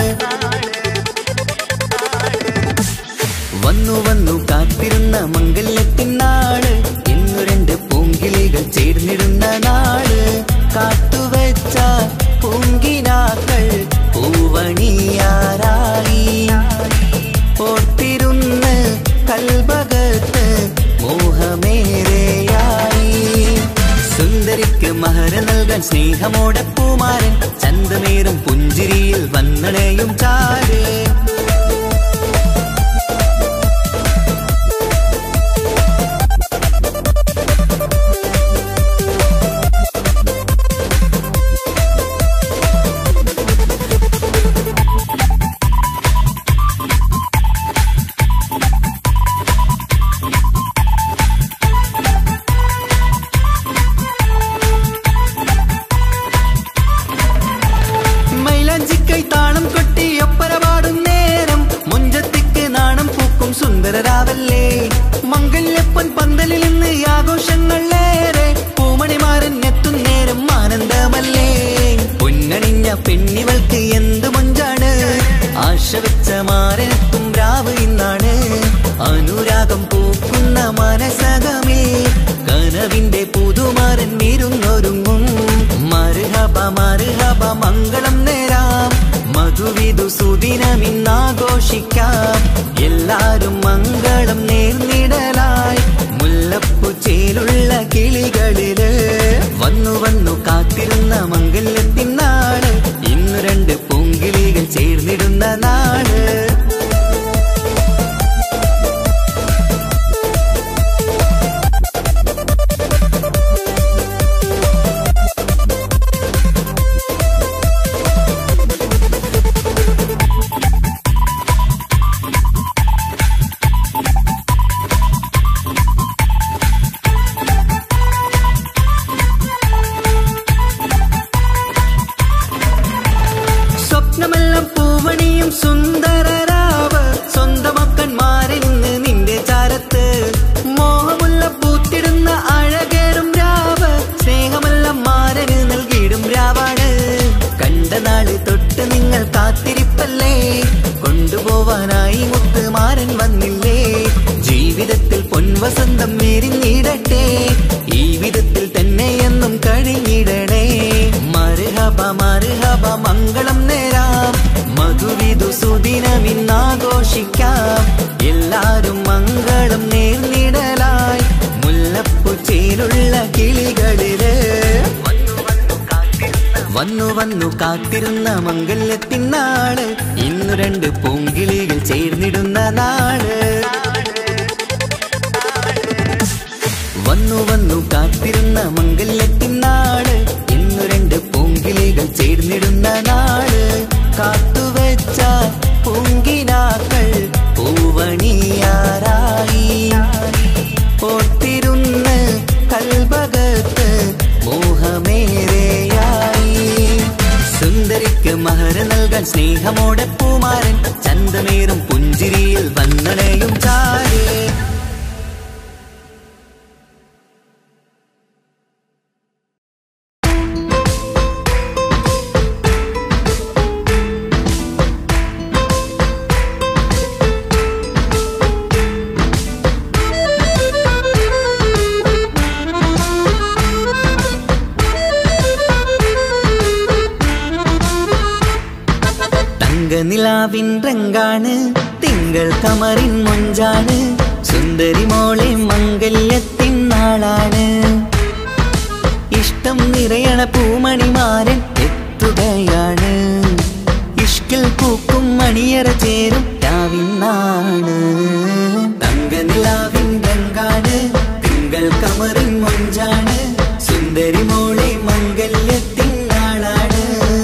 വന്നു വന്നു കാത്തിരുന്ന മംഗല്യത്തിൻ നാള് ഇന്നു രണ്ട് പൂങ്കിളികൾ ചേർന്നിടുന്ന നാള് കാത്തുവച്ച പൂങ്കിനാക്കൾ പൂവണിയാറായി ഓർത്തിരുന്ന് കൽബകത്ത് മോഹമേറെയായി സുന്ദരിക്ക് മഹര നൽകാൻ സ്നേഹമോടെ പൂമാരൻ ചന്തമേറും പുഞ്ചിരിയിൽ വന്നണയും ചാര് മൈലാഞ്ചിക്കൈ താളം കൊട്ടി ഒപ്പര പാടും നേരം മുഞ്ചത്തിക്ക് നാണം പൂക്കും സുന്ദരരാവല്ലേ മംഗല്യപ്പൻ പന്തലിൽ നിന്ന് ആഘോഷങ്ങളേറെ പൂമണിമാരൻ എത്തും നേരം ആനന്ദമല്ലേ പൊന്നണിഞ്ഞ പെണ്ണിവൾക്ക് എന്ത് മൊഞ്ചാണ് ആശ വെച്ച മാരനെത്തും രാവ് ഇന്നാണ് അനുരാഗം പൂക്കുന്ന മനസകമേ കനവിന്റെ പുതുമാരൻ വീരുന്നൊരുങ്ങും മറുഹബ മറുഹബ മംഗളം നേരാം മധുവിധു സുദിനമിന്നാഘോഷിക്കാം എല്ലാരും മംഗളം നേർന്നിടലായി മുല്ലപ്പു ചേലുള്ള കിളികളില് വന്നു വന്നു കാത്തിരുന്ന മംഗല്യത്തിൻ നാള് ഇന്ന് രണ്ട് പൂങ്കിളികൾ ചേർന്നിടുന്ന നാള് സ്വപ്നമെല്ലാം പൂവണിയും സുന്ദരരാവ് സ്വന്തമക്കന്മാരിൽ നിന്ന് നിന്റെ ചാരത്ത് മോഹമുള്ള പൂത്തിടുന്ന അഴകേറും രാവ് സ്നേഹമെല്ലാം മാരന് നൽകിയിടും രാവാണ് കണ്ട നാള് തൊട്ട് നിങ്ങൾ കാത്തിരിപ്പല്ലേ കൊണ്ടുപോവാനായി മുത്തുമാരൻ വന്നില്ലേ ജീവിതത്തിൽ പൊൻവസന്തം എരിഞ്ഞിടട്ടെ ഈ വിധത്തിൽ തന്നെ എന്നും കഴിഞ്ഞിടണേ മറുഹബ മറുഹബ മംഗളം നേരാം മധുവിധു സുദിനമിന്നാഘോഷിക്കാം എല്ലാരും മംഗളം നേർന്നിടലായി മുല്ലപ്പു ചേലുള്ള കിളികളില് വന്നു വന്നു കാത്തിരുന്ന മംഗല്യത്തിൻ നാള് ഇന്നു രണ്ട് പൂങ്കിളികൾ ചേർന്നിടുന്ന നാള് വന്നു വന്നു കാത്തിരുന്ന മംഗല്യത്തിൻ നാള് ഇന്നു രണ്ട് പൂങ്കിളികൾ ചേർന്നിടുന്ന നാള് കാത്തുവച്ച പൂങ്കിനാക്കൾ പൂവണിയാറായി ഓർത്തിരുന്ന് കൽബകത്ത് മോഹമേറെയായി സുന്ദരിക്ക് മഹര നൽകാൻ സ്നേഹമോടെ പൂമാരൻ ചന്തമേറും പുഞ്ചിരി മിഴിയിൽ വന്നണയും ചാരേ തങ്കനിലാവിൻ രംഗാണ് തിങ്കൾ കമറിൻ മൊഞ്ചാണ് സുന്ദരി മോളെ മംഗല്യത്തിൻ നാളാണ് ഇഷ്ടം നിറയണ പൂമണിമാരൻ എത്തുകയാണ് ഇഷ്കിൽ പൂക്കും മണിയറ ചേരും രാവിന്നാണ് തങ്കനിലാവിൻ രംഗാണ് തിങ്കൾ കമറിൻ മൊഞ്ചാണ് സുന്ദരി മോളെ മംഗല്യത്തിൻ നാളാണ്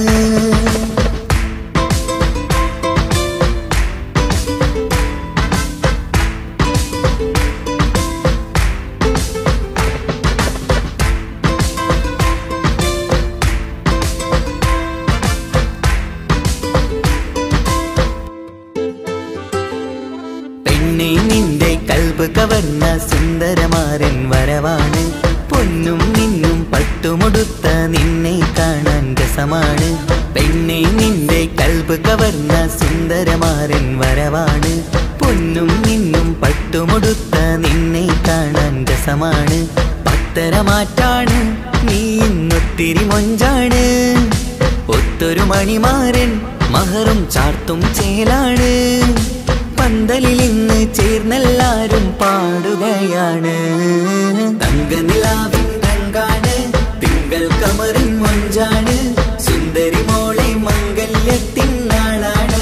പെണ്ണെ നിന്റെ കൽബ് കവർന്ന സുന്ദരമാരൻ വരവാണ് പൊന്നും നിന്നും പട്ടുമുടുത്ത നിന്നെ കാണാൻ രസമാണ് പെണ്ണെ നിന്റെ കൽബ് കവർന്ന സുന്ദരമാരൻ വരവാണ് പൊന്നും നിന്നും പട്ടുമുടുത്ത നിന്നെ കാണാൻ രസമാണ് പത്തരമാറ്റാണ് നീ ഇന്നൊത്തിരി മൊഞ്ചാണ് ഒത്തൊരു മണിമാരൻ മഹറും ചാർത്തും ചേലാണ് പന്തലിൽ ഇന്ന് ചേർന്നെല്ലാരും പാടുകയാണ് തങ്കനിലാവിൻ രംഗാണ് തിങ്കൾ കമറിൻ മൊഞ്ചാണ് സുന്ദരി മോളെ മംഗല്യത്തിൻ നാളാണ്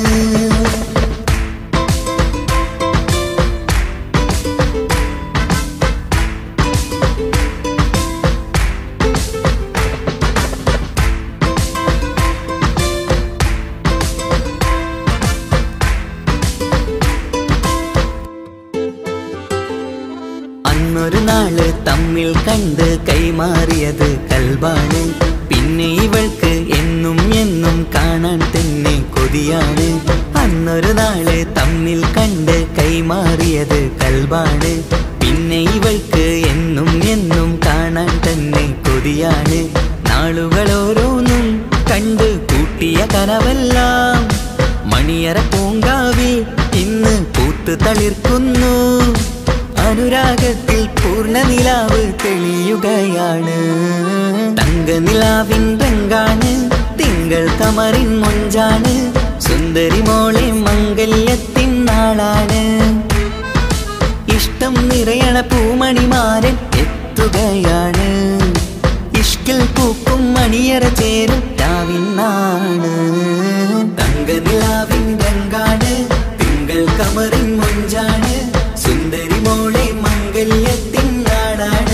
അന്നൊരു നാള് തമ്മിൽ കണ്ട് കൈമാറിയത് കൽബാണ് പിന്നെ ഇവൾക്ക് എന്നും എന്നും കാണാൻ തന്നെ കൊതിയാണ് അന്നൊരു നാള് തമ്മിൽ കണ്ട് കൈമാറിയത് കൽബാണ് പിന്നെ ഇവൾക്ക് എന്നും എന്നും കാണാൻ തന്നെ കൊതിയാണ് നാളുകൾ ഓരോന്നും കണ്ട് കൂട്ടിയ കനവെല്ലാം മണിയറ പൂങ്കാവിൽ ഇന്ന് പൂത്ത് തളിർക്കുന്നു അനുരാഗത്തിൽ പൂർണ്ണ നിലാവ് തെളിയുകയാണ് തങ്കനിലാവിൻ രംഗാണ് തിങ്കൾ കമറിൻ മൊഞ്ചാണ് സുന്ദരി മോളെ മംഗല്യത്തിൻ നാളാണ് ഇഷ്ടം നിറയണ പൂമണിമാരൻ എത്തുകയാണ് ഇഷ്കിൽ പൂക്കും മണിയറ ചേരും രാവിന്നാണ് തങ്കനിലാവിൻ രംഗാണ് തിങ്കൾ കമറിൻ മൊഞ്ചാണ് സുന്ദരി മോളെ മംഗല്യത്തിൻ നാടാണ്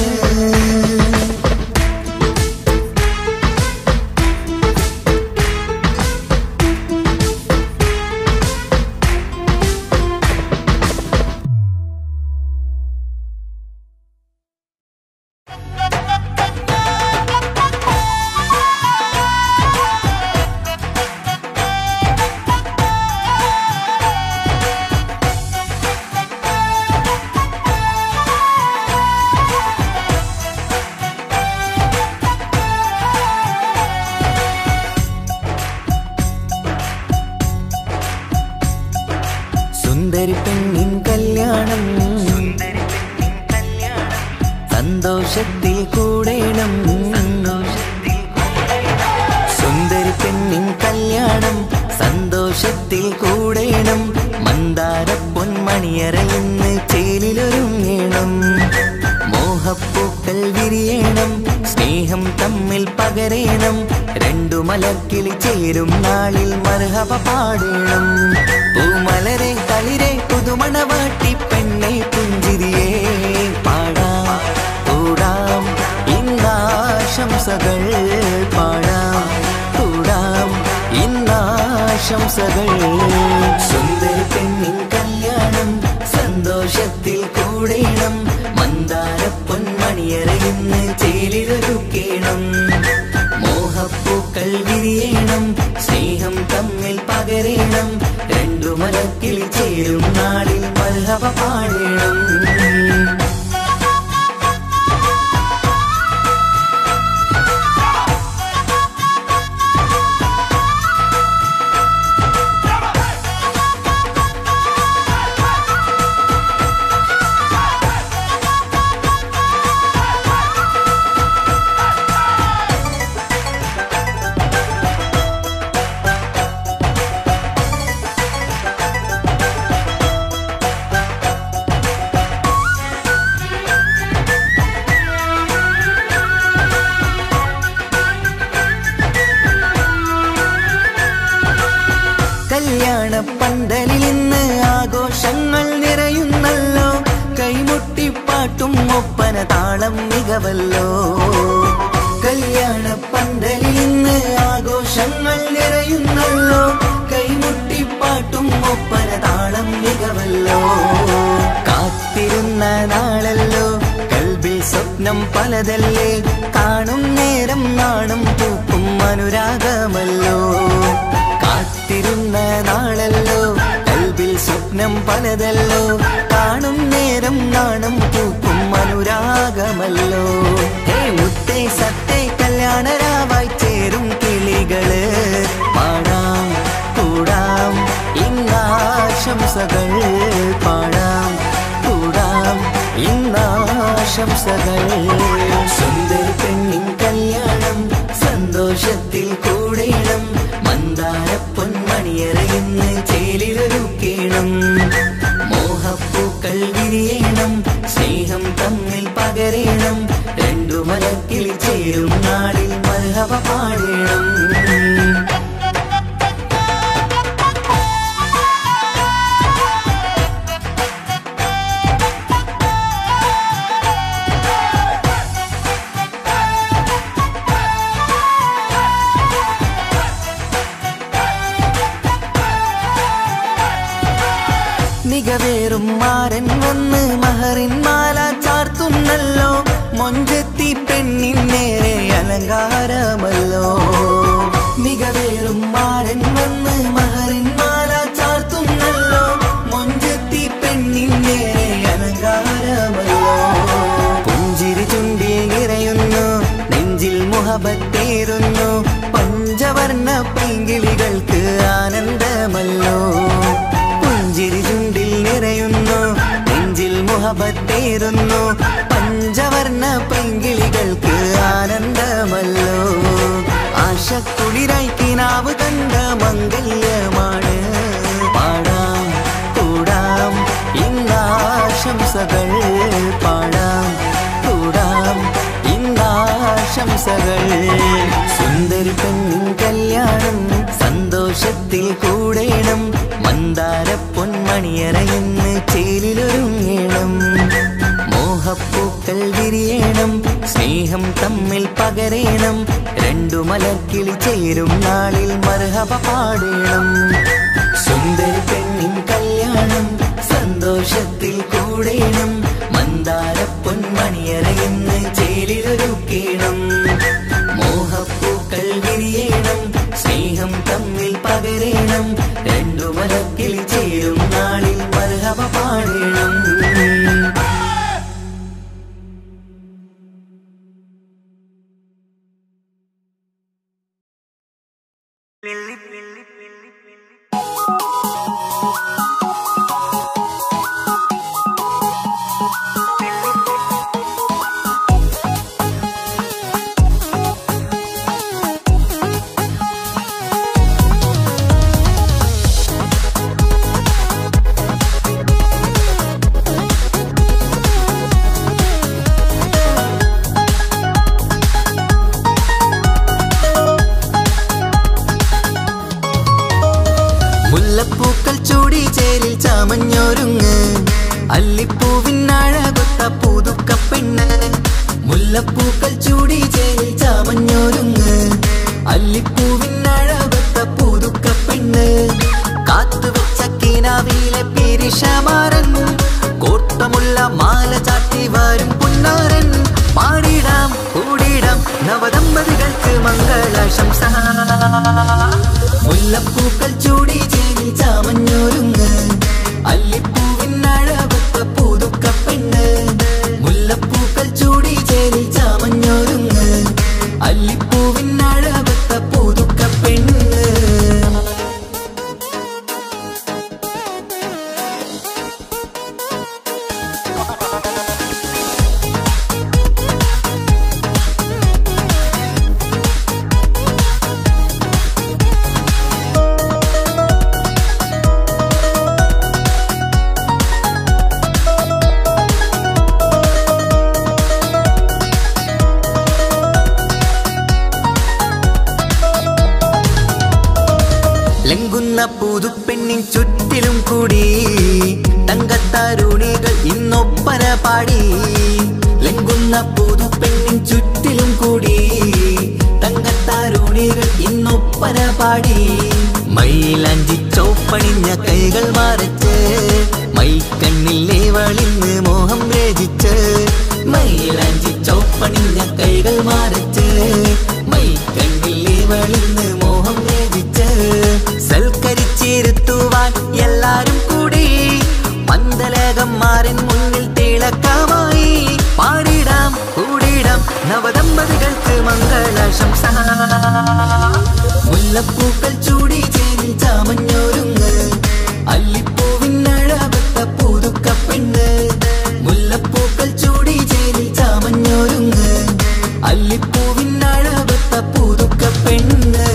സുന്ദരി പെണ്ണിൻ കല്യാണം സന്തോഷത്തിൽ കൂടേണം സുന്ദരി പെണ്ണിൻ കല്യാണം സന്തോഷത്തിൽ കൂടേണം മന്ദാര പൊന്മണിയറയിന്ന് ചേലിലൊരുങ്ങേണം മോഹപ്പൂക്കൾ വിരിയണം സ്നേഹം തമ്മിൽ പകരേണം രണ്ടു മലർക്കിളി ചേരും നാളിൽ മർഹബ പാടേണം പൂമലരെ കളിരെ പുതുമണവാട്ടി പെണ്ണെ പുഞ്ചിരിയേ പാടാം കൂടാം ഇന്നാശംസകൾ പാടാം കൂടാം ഇന്നാശംസകൾ സുന്ദര പെണ്ണിൻ കല്യാണം സന്തോഷത്തിൽ കൂടേണം മന്ദാര പൊന്മണിയറയിന്ന് ചേലിലൊരുക്കേണം മോഹപ്പൂക്കൾ വിരിയണം സ്നേഹം തമ്മിൽ പകരേണം രണ്ടു മലക്കിൽ ചേരും മർഹബ പാടണം കല്യാണ പന്തലിൽ ഇന്ന് ആഘോഷങ്ങൾ നിറയുന്നല്ലോ കൈമുട്ടിപ്പാട്ടും ഒപ്പന താളം മികവല്ലോ കല്യാണ പന്തലിൽ ഇന്ന് ആഘോഷങ്ങൾ നിറയുന്നല്ലോ കൈമുട്ടിപ്പാട്ടും ഒപ്പന താളം മികവല്ലോ കാത്തിരുന്ന നാളല്ലോ കൽബിൽ സ്വപ്നം പലതല്ലേ കാണും നേരം നാണം പൂക്കും അനുരാഗമല്ലോ കാത്തിരുന്ന നാളല്ലോ കൽബിൽ സ്വപ്നം പലതല്ലോ കാണും നേരം നാണം പൂക്കും അനുരാഗമല്ലോ ഹേ മുത്തേ സത്തേ കല്യാണരാവായി ചേരും കിളികള് പാടാം കൂടാം ഇന്നാശംസകൾ പാടാം കൂടാം ഇന്നാശംസകൾ സുന്ദര പെണ്ണിൻ കല്യാണം സന്തോഷത്തിൽ കൂടേണം മന്ദാര പൊന്മണിയറയിന്ന് ചേലിലൊരുക്കേണം മോഹപ്പൂക്കൾ വിരിയണം സ്നേഹം തമ്മിൽ പകരേണം രണ്ടു മലക്കിൽ ചേരും നാളിൽ മർഹവ പാടേണം മികവേറും മാരൻ വന്ന് മഹറിൻ മാല ചാർത്തുന്നല്ലോ മൊഞ്ചെത്തി പെണ്ണിൻ നേരെ അലങ്കാരമല്ലോ മികവേറും മാരൻ വന്ന് മഹറിൻ മാല ചാർത്തുന്നല്ലോ മൊഞ്ചെത്തി പെണ്ണിൻ നേരെ അലങ്കാരമല്ലോ പുഞ്ചിരി ചുണ്ടിൽ നിറയുന്നു നെഞ്ചിൽ മുഹബത്തേറുന്നു പഞ്ചവർണ്ണ പൈങ്കിളികൾക്ക് ആനന്ദമല്ലോ പുഞ്ചിരി ചുണ്ടിൽ നിറയുന്നു നെഞ്ചിൽ മുഹബത്തേറുന്നു പഞ്ചവർണ്ണ പൈങ്കിളികൾക്ക് ആനന്ദമല്ലോ ആശക്കുളിരായി കിനാവ് കണ്ട മംഗല്യമാണ് പാടാം കൂടാം ഇന്നാശംസകൾ പാടാം കൂടാം ഇന്നാശംസകൾ സുന്ദരി പെണ്ണിൻ കല്യാണം സന്തോഷത്തിൽ കൂടേണം മന്ദാര പൊന്മണിയറയെന്ന് ചേലിലൊരുങ്ങേണം മോഹപ്പൂക്കൾ വിരിയണം സ്നേഹം തമ്മിൽ പകരേണം രണ്ടു മലർക്കിളി ചേരും നാളിൽ മർഹബ പാടേണം സുന്ദരി പെണ്ണിൻ കല്യാണം സന്തോഷത്തിൽ കൂടേണം മന്ദാര പൊന്മണിയറയെന്ന് ചേലിലൊരുക്കേണം മോഹപ്പൂക്കൾ വിരിയണം സ്നേഹം തമ്മിൽ പകരേണം രണ്ടു മലക്കിൽ ചേരും നാളിൽ മർഹബ പാടേണം മുല്ലപ്പൂക്കൾ ചൂടി ചേലിൽ ചാമഞ്ഞൊരുങ്ങ് അല്ലിപ്പൂവിനഴകൊത്ത പുതുക്ക പെണ്ണ് മുല്ലപ്പൂക്കൾ ചൂടി ചേലിൽ ചാമഞ്ഞൊരുങ്ങ് അല്ലിപ്പൂവിനഴകൊത്ത പുതുക്ക പെണ്ണ് കാത്തുവെച്ച കിനാവിലെ പിരിഷമാരൻ കോട്ടമുള്ള മാല ചാട്ടി വരും പുന്നാരൻ പാടിടാം കൂടിടാം നവദമ്പതികൾക്ക് മംഗളാശംസ മുല്ലപ്പൂക്കൾ ചൂടി ചേരി ചാമഞ്ഞൊരുങ്ങ് അല്ലിപ്പൂവിൻ അഴക തങ്കത്താരുണികൾ ഇന്നൊപ്പന പാടി ലംഘുന്ന പുതുപ്പെണ്ണിൻ ചുറ്റിലും കൂടി തങ്കത്താരുണികൾ ഇന്നൊപ്പന പാടി മയിലഞ്ചി ചോപ്പണിഞ്ഞ കൈകൾ മറച്ച് മൈക്കണ്ണിലെ വളിന്ന് മോഹം രചിച്ച് മയിലഞ്ചി ചോപ്പണിഞ്ഞ കൈകൾ മറച്ച് മൈക്കണ്ണിലെ വളിന്ന് മോഹം രചിച്ച് സൽക്കരിച്ചിരുത്തുവാൻ എല്ലാരും കൂടി പന്തലകം മാറിൻ മുന്നിൽ തിളക്കമായി പാടിടാം കൂടിടാം നവദമ്പതികൾക്ക് മംഗളാശംസ മുല്ലപ്പൂക്കൾ ചൂടി ചേരിൽ ചാമഞ്ഞൊരുങ്ങ് അല്ലിപ്പൂവിനഴവത്ത പുതുക്ക പെണ്ണ് മുല്ലപ്പൂക്കൾ ചൂടി ചേരിൽ ചാമഞ്ഞൊരുങ്ങ് അല്ലിപ്പൂവിനഴവത്ത പുതുക്ക പെണ്ണ്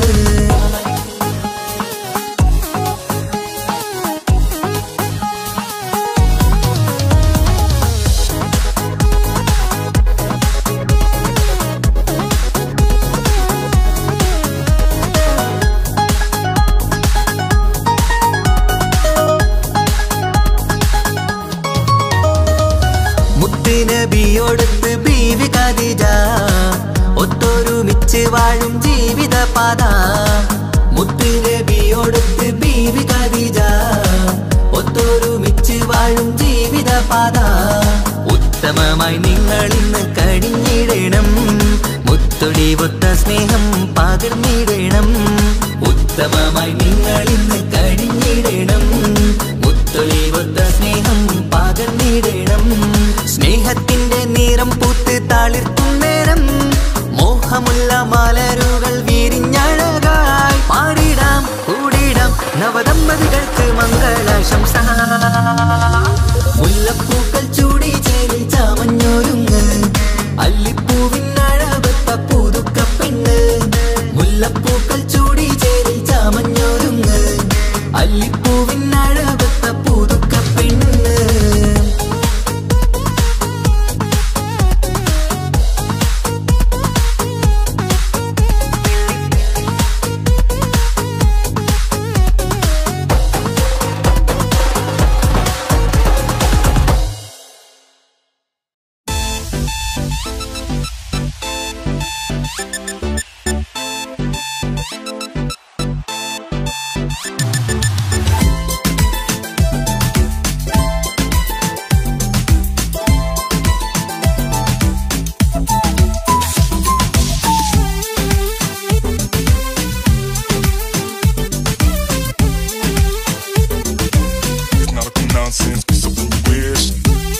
മുത്തുനബിയോടത്ത് ബീവി ഖദീജ ഒത്തൊരുമിച്ച് വാഴും ജീവിത പാത മുത്തുനബിയോടത്ത് ബീവി ഖദീജ ഒത്തൊരുമിച്ച് വാഴും ജീവിത പാത ഉത്തമമായി നിങ്ങൾ ഇന്ന് കഴിഞ്ഞിടണം മുത്തൊടി ഒത്ത സ്നേഹം പകർന്നിടണം ഉത്തമമായി നിങ്ങൾ ഇന്ന് കഴിഞ്ഞിടണം മുത്തൊളി ഒത്ത സ്നേഹം പകർന്നിടണം സ്നേഹത്തിന്റെ നിറം പൂത്ത് താളിർക്കും നേരം മോഹമുള്ള മലരുകൾ വിരിഞ്ഞഴകായി പാടിടാം കൂടിടാം നവദമ്പതികൾക്ക് മംഗളാശംസ മുല്ലപ്പൂക്കൾ ചൂടി ചേരി ചാമഞ്ഞൊരുങ്ങ് അല്ലിപ്പൂവിനഴവത്ത പുതുക്ക പെണ്ണ് മുല്ലപ്പൂക്കൾ ചൂടി ചേരി ചാമഞ്ഞൊരുങ്ങ് അല്ലിപ്പൂവിനഴവത്ത പുതുക്ക പെണ്ണ് It's not a nonsense, be something you wish.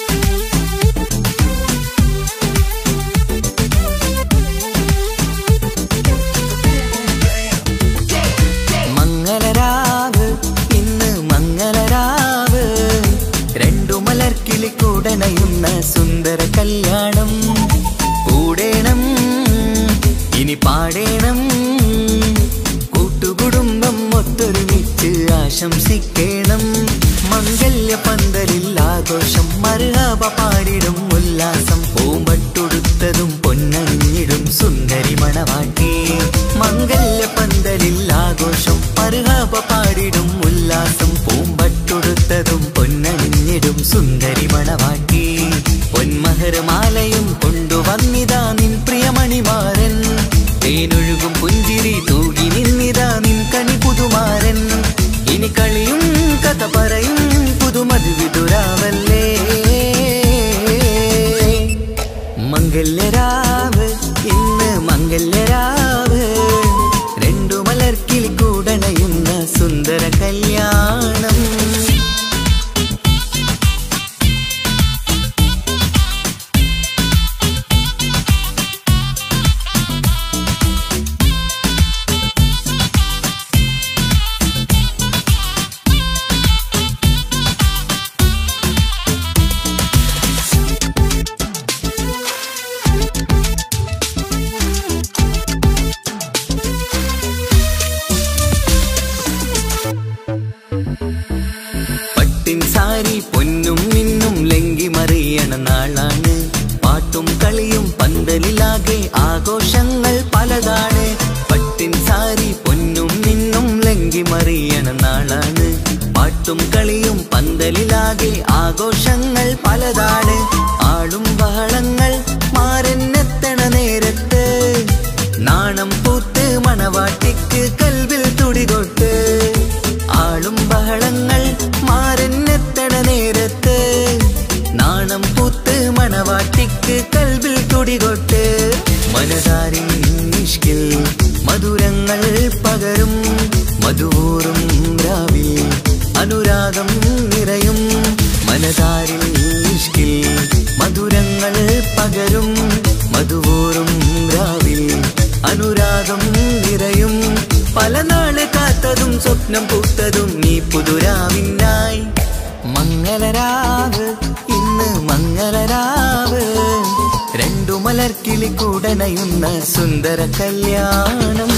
മംഗളരാവ് ഇന്ന് മംഗളരാവ് രണ്ടു മലർക്കിളി കൂടണയുന്ന സുന്ദര കല്യാണം കൂടേണം ഇനി പാടേണം കൂട്ടുകുടുംബം ഒത്തൊരുമിച്ച് ആശംസിക്കേണം മംഗല്യ പന്തലിൽ ആഘോഷം മറുഹബ പാടിടും ഉല്ലാസം പൂമ്പട്ടൊടുത്തതും പൊന്നണിഞ്ഞിടും സുന്ദരി മണവാട്ടി മംഗല്യ പന്തലിൽ ആഘോഷം മറുഹബ പാടിടും ഉല്ലാസം പൂമ്പട്ടൊടുത്തതും പൊന്നണിഞ്ഞിടും സുന്ദരി മണവാട്ടി പൊന്മഹരമാലയും കൊണ്ടുവന്നിതാ നിൻ പ്രിയമണിമാരൻ തേനൊഴുകും പുഞ്ചിരി തൂകി നിന്നിതാ നിൻ കണി പുതുമാരൻ ഇനി കളിയും കഥ പറയും പുതുമധുവിതുരാവല്ലേ മംഗല്യരാവ് ഇന്ന് മംഗല്യരാവ് രണ്ടു മലർക്കിൽ കൂടണയുന്ന സുന്ദര കല്യാണം പട്ടിൻ സാരി പൊന്നും മിന്നും ലങ്കി മറിയണ നാളാണ് പാട്ടും കളിയും പന്തലിലാകെ ആഘോഷങ്ങൾ പലതാണ് പട്ടിൻ സാരി പൊന്നും മിന്നും ലങ്കി മറിയണ നാളാണ് പാട്ടും കളിയും പന്തലിലാകെ ആഘോഷങ്ങൾ പലതാണ് ആളും ബഹളങ്ങൾ മാറിനെത്തണ നേരത്ത് നാണം പൂത്ത് മണവാട്ടിക്ക് കൽവിൽ തുടികൊട്ട് ആളും ബഹളങ്ങൾ മാറിനെത്തണ നേരത്ത് നാണം പൂത്ത് മണവാട്ടിക്ക് കൽവിൽ തുടികൊട്ട് മനതാരിൻ ഇഷ്കിൽ മധുരങ്ങൾ പകരും മധുവൂറും രാവിൽ അനുരാഗം നിറയും മനതാരിൽ ഇഷ്കിൽ മധുരങ്ങൾ പകരും മധുവൂറും രാവിൽ അനുരാഗം നിറയും പല നാള് കാത്തതും സ്വപ്നം പൂത്തതും ഈ പുതുരാവിനായി മംഗളരാവ് ഇന്ന് മംഗളരാവ് രണ്ടു മലർക്കിളി കൂടനയുന്ന സുന്ദര കല്യാണം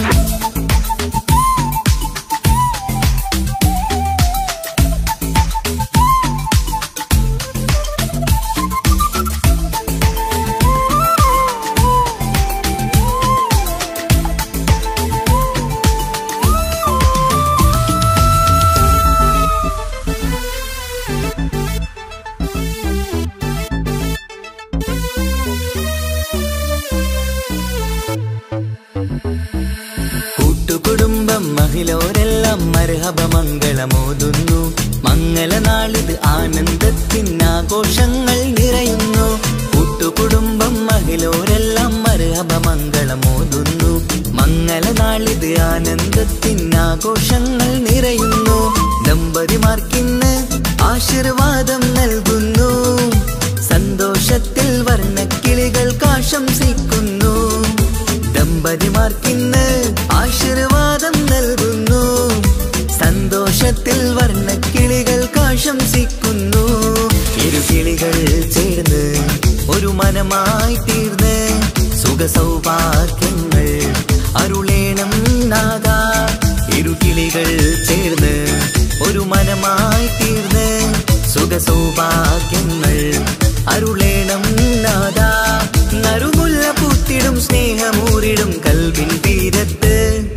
കൂട്ടുകുടുംബം മഹിളോരെല്ലാം മർഹബ മംഗളമോതുന്നു മംഗളനാളിത് ആനന്ദത്തിനാഘോഷങ്ങൾ നിറയുന്നു കൂട്ടുകുടുംബം മഹിളോരെല്ലാം മർഹബ മംഗളമോതുന്നു മംഗളനാളിത് ആനന്ദത്തിനാഘോഷങ്ങൾ നിറയുന്നു ദമ്പതിമാർക്കിന്ന് ആശീർവാദം നൽകുന്നു സന്തോഷത്തിൽ വർണ്ണക്കിളികൾ ആശംസിക്കുന്നു ദമ്പതിമാർക്കിന്ന് ആശീർവാദം നൽകുന്നു സന്തോഷത്തിൽ വർണ്ണക്കിളികൾ ആശംസിക്കുന്നു ഇരുകിളികൾ ചേർന്ന് ഒരു മനമായി തീർന്ന് സുഖ സൗഭാഗ്യങ്ങൾ അരുളേണം നാദ ഇരുകിളികൾ ചേർന്ന് ഒരു മനമായി തീർന്ന് സുഖ സൗഭാഗ്യങ്ങൾ അരുളേണം നാദ നറുമുല്ല പൂത്തിടും സ്നേഹമൂരിടും കൽവിൻ തീരത്ത്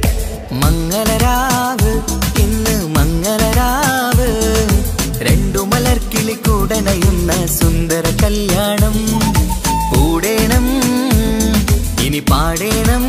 മംഗളരാവ് ഇന്ന് മംഗളരാവ് രണ്ടു മലർക്കിളി കൂടനയുന്ന സുന്ദര കല്യാണം കൂടേണം ഇനി പാടേണം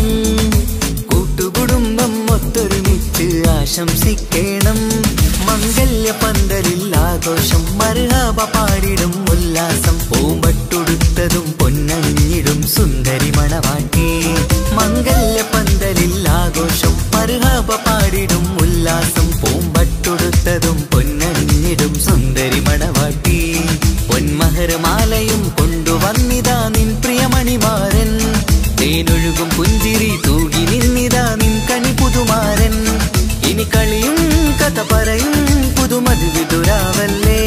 കൂട്ടുകുടുംബം ഒത്തൊരുമിച്ച് ആശംസിക്കണം മംഗല്യ പന്തലിൽ ആഘോഷം മറുഹാപ പാടിടും ഉല്ലാസം പൂമ്പട്ടുടുത്തതും പൊന്നണിഞ്ഞിടും സുന്ദരി മണവാട്ടി മംഗല്യ പന്തലിൽ ആഘോഷം മറുഹാപ പാടിടും ഉല്ലാസം പൂമ്പട്ടുടുത്തതും പൊന്നണിഞ്ഞിടും സുന്ദരി മണവാട്ടി പൊന്മഹർമാലയും കൊണ്ടുവന്നിതാ നിൻ പ്രിയമണിമാരൻ തേനൊഴുകും പുഞ്ചിരി തൂകി നിന്നിതാ നിൻ കണി പുതുമാരൻ ഇനി കളിയും കഥ പറയും പുതുമതി വിതുരാവല്ലേ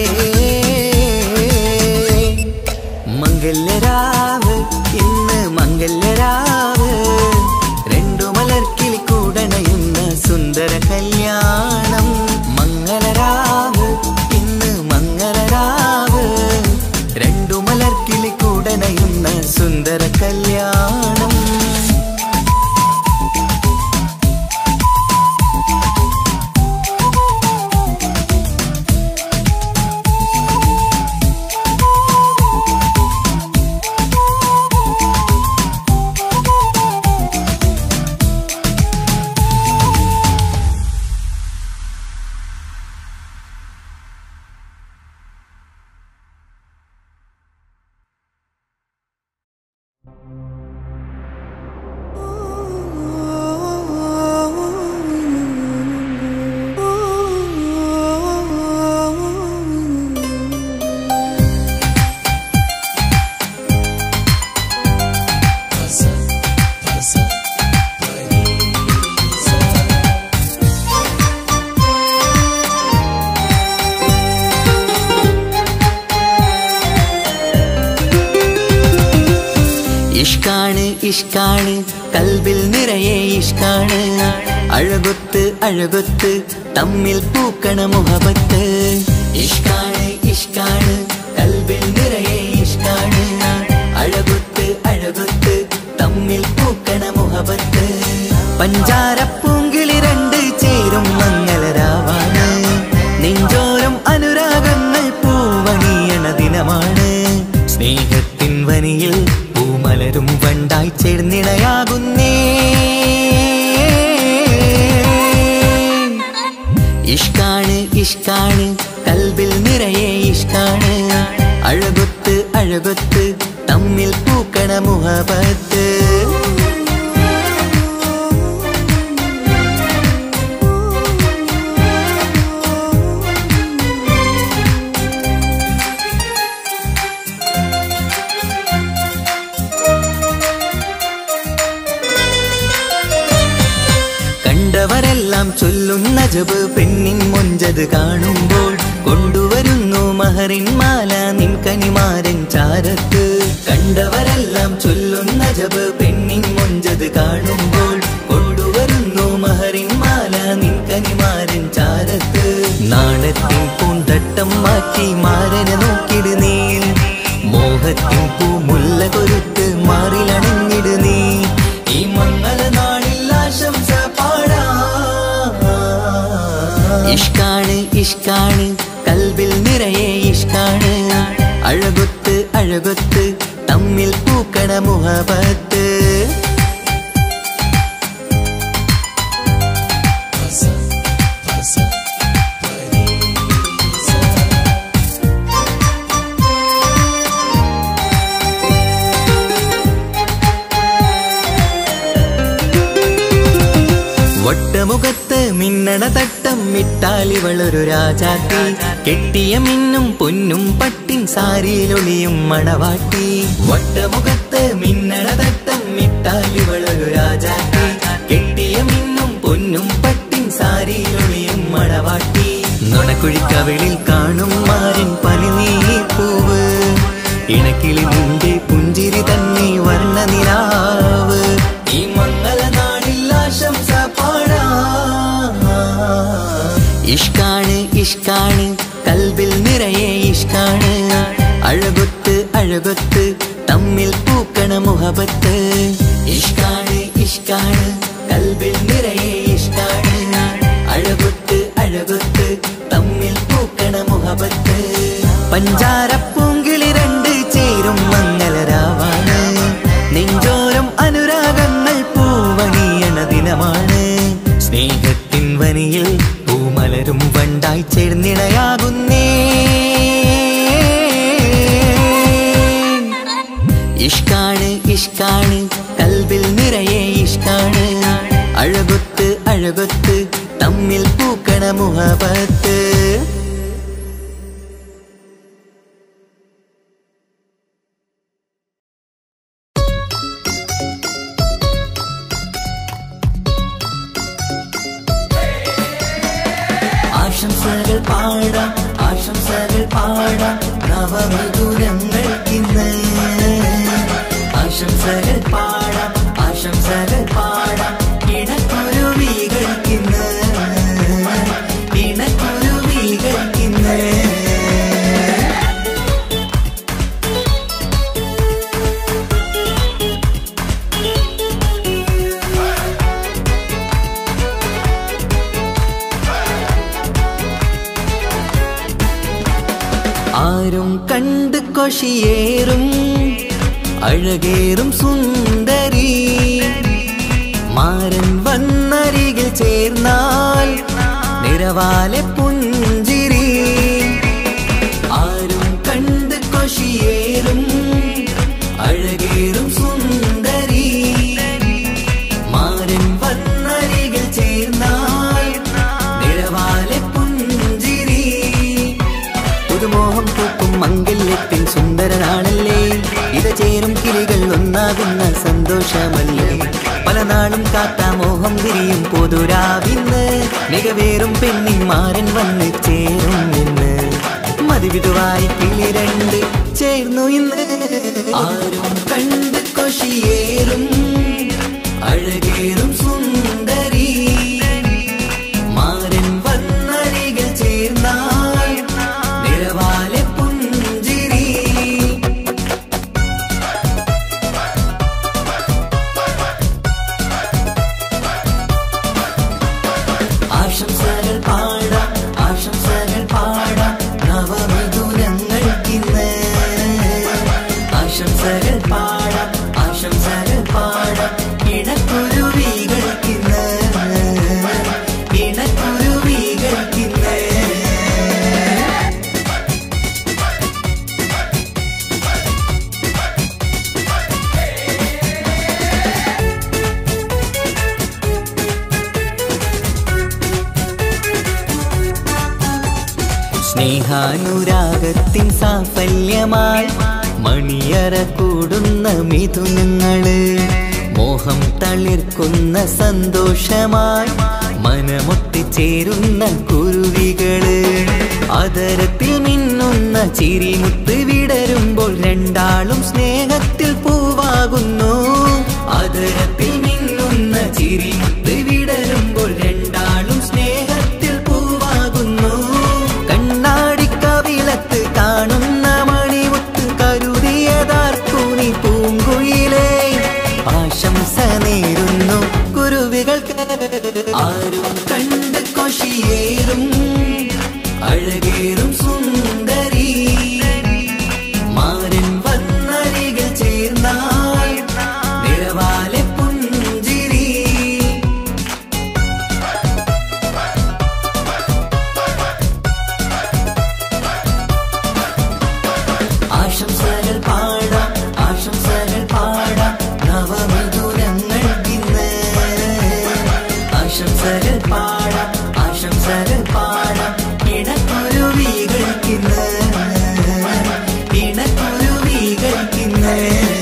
മംഗല്യരാവ് ഇന്ന് മംഗല്യരാവ് രണ്ടു മലർക്കിളി കൂടണയുന്ന സുന്ദര കല്യാണം മംഗളരാവ് ഇന്ന് മംഗളരാവ് രണ്ടു മലർക്കിളി കൂടണയുന്ന സുന്ദര കല്യാണം ഇഷ്കാണ് ഇഷ്കാണ് കൽവിൽ നിറയെ ഇഷ്കാണ് അഴകൊത്ത് അഴകൊത്ത് തമ്മിൽ പൂക്കണ മുഹബത്ത് ഇഷ്കാണ് ഇഷ്കാണ് കൽവിൽ നിറയെ ഇഷ്കാണ് അഴകൊത്ത് അഴകൊത്ത് തമ്മിൽ പൂക്കണ മുഹബത്ത് പഞ്ചാരപ്പൂങ്കിളി രണ്ട് ചേരും മംഗളരാവാണ് നെഞ്ചോരം അനുരാഗങ്ങൾ പൂ സ്നേഹത്തിൻ വനിയിൽ പൂമലരും വണ്ടായി ചേർന്നിണയാകുന്നേ ഇഷ്കാണ് ഇഷ്കാണ് കൽബിൽ നിറയെ ഇഷ്കാണ് അഴകൊത്ത് അഴകൊത്ത് തമ്മിൽ പൂക്കണ മുഹബത്ത് കണ്ടവരെല്ലാം ചൊല്ലുന്ന ജബ് പെണ്ണിൻ മൊഞ്ചത് കാണുമ്പോൾ കൊണ്ടുവരുന്നു മഹറിൻ മാല നിൻ കനിമാരൻ ചാരത്ത് കണ്ടവരെല്ലാം ചൊല്ലുന്ന ജബ് പെണ്ണിൻ മൊഞ്ചത് കാണുമ്പോൾ കൊണ്ടുവരുന്നു മഹറിൻ മാല നിൻ കനിമാരൻ ചാരത്ത് നാണത്തിൻ പൂന്തട്ടം മാറ്റി മാരനെ നോക്കിട് നീ മോഹത്തിൻ പൂമുല്ല കൊരുത്ത് മാറിലണഞ്ഞിട് നീ ഈ മംഗള നാളിൽ ആശംസ പാടാ ഇഷ്കാണ് ഇഷ്കാണ് കൽബിൽ നിറയെ ഇഷ്കാണ് അഴകൊത്ത് അഴകൊത്ത് തമ്മിൽ പൂക്കണ മുഹബത്ത് വട്ടമുഖത്ത് മിന്നണ തട്ടം ഇട്ടാലിവളൊരു രാജാത്തി കെട്ടിയ മിന്നും പൊന്നും പട്ടിൻ സാരിയിലൊളിയും മണവാട്ടി വട്ടമുഖത്ത് മിന്നണ തട്ടം ഇട്ടാലിവളൊരു രാജാത്തി കെട്ടിയ മിന്നും പൊന്നും പട്ടിൻ സാരിയിലൊളിയും മണവാട്ടി നുണക്കുഴിക്കവിളിൽ കാണും മാരൻ പനിനീ പൂവ് ഇണക്കിളി നിന്റെ പുഞ്ചിരി തന്നെ വർണ്ണ നിലാവ് ഈ മംഗള നാളിൽ ആശംസ പാടാ ഇഷ്കാണ് ഇഷ്കാണ് കൽബിൽ നിറയെ ഇഷ്കാണ് അഴകൊത്ത് അഴകൊത്ത് തമ്മിൽ പൂക്കണ മുഹബത്ത് ഇഷ്കാണ് ഇഷ്കാണ് കൽബിൽ നിറയെ ഇഷ്കാണ് അഴകൊത്ത് അഴകൊത്ത് തമ്മിൽ പൂക്കണ മുഹബത്ത് പഞ്ചാരപ്പൂങ്കിളി രണ്ട് ചേരും മംഗലരാവാണ് നെഞ്ചോരം അനുരാഗങ്ങൾ പൂവണിയണ ദിനമാണ് സ്നേഹത്തിൻ വനിയിൽ പൂമലരും വണ്ടായി ചേർന്നിണയാകുന്നേ ഇഷ്കാണ് ഇഷ്കാണ് കൽബിൽ നിറയെ ഇഷ്കാണ് അഴകൊത്ത് അഴകൊത്ത് തമ്മിൽ പൂക്കണ മുഹബത്ത് ആശംസകൾ പാടാം ആശംസകൾ പാടാം നവമധുരങ്ങൾക്കിന്ന് ആശംസകൾ പാടാം ആശംസകൾ പാടാം ഇണക്കുരുവികൾക്കിന്ന് ഇണക്കുരുവികൾക്കിന്ന് ആരും കണ്ട് കൊഷിയേറും അഴകേറും സുന്ദരി മാരൻ വന്നരികിൽ ചേർന്നാൽ നിറവാലെ പുഞ്ചിരി ആരും കണ്ട് കൊഷിയേറും അഴകേറും സുന്ദരി മാരൻ വന്നരികിൽ ചേർന്നാൽ നിറവാലെ പുഞ്ചിരി പുതുമോഹം പൂക്കും മംഗല്യത്തിൻ സുന്ദരനാണല്ലേ ഇത് ചേരും കിളികൾ ഒന്നാകുന്ന സന്തോഷമല്ലേ പല നാളും കാത്ത മോഹം വിരിയും പൊതുരാവിന്ന് മികവേറും പെണ്ണിൻ മാരൻ വന്ന് ചേരും ഇന്ന് മതിവിധുവായി കിളി രണ്ട് ചേർന്നു ഇന്ന് ആരും കണ്ട് കൊഷിയേറും അഴകേറും സുന്ദരി മാരൻ വന്നരികിൽ ചേർന്നാൽ നിറവാലെ പുഞ്ചിരി ആശംസകൾ പാടാം ആശംസകൾ പാടാം നവമധുരങ്ങൾക്കിന്ന് സ്നേഹാനുരാഗത്തിൻ സാഫല്യമായി മണിയറ കൂടുന്ന മിഥുനങ്ങള് മോഹം തളിർക്കുന്ന സന്തോഷമായി മനമൊട്ടിച്ചേരുന്ന കുരുവികള് അതരത്തിൽ മിന്നുന്ന ചിരിമുത്ത് വിടരുമ്പോൾ രണ്ടാളും സ്നേഹത്തിൽ പൂവാകുന്നു അതരത്തിൽ മിന്നുന്ന ചിരിമുത്ത് വിടരുമ്പോൾ രണ്ടാളും സ്നേഹത്തിൽ പൂവാകുന്നു കണ്ണാടി കവിളത്ത് കാണുന്ന മണിമുത്ത് കരുതിയതാർക്കൂനി പൂങ്കുയിലേ ആശംസ നേരുന്നു കുരുവികൾക്ക് ആരും കണ്ട് കൊഷിയേറും അഴകേറും സുന്ദരി മാരൻ വന്നരികിൽ ചേർന്നാൽ നിറവാലെ പുഞ്ചിരി ആശംസകൾ പാടാം ആശംസകൾ പാടാം നവമധുരങ്ങൾക്കിന്ന് ആശംസകൾ പാടാം ആശംസകൾ പാടാം ഇണക്കുരുവികൾക്കിന്ന് ഇണക്കുരുവികൾക്കിന്ന്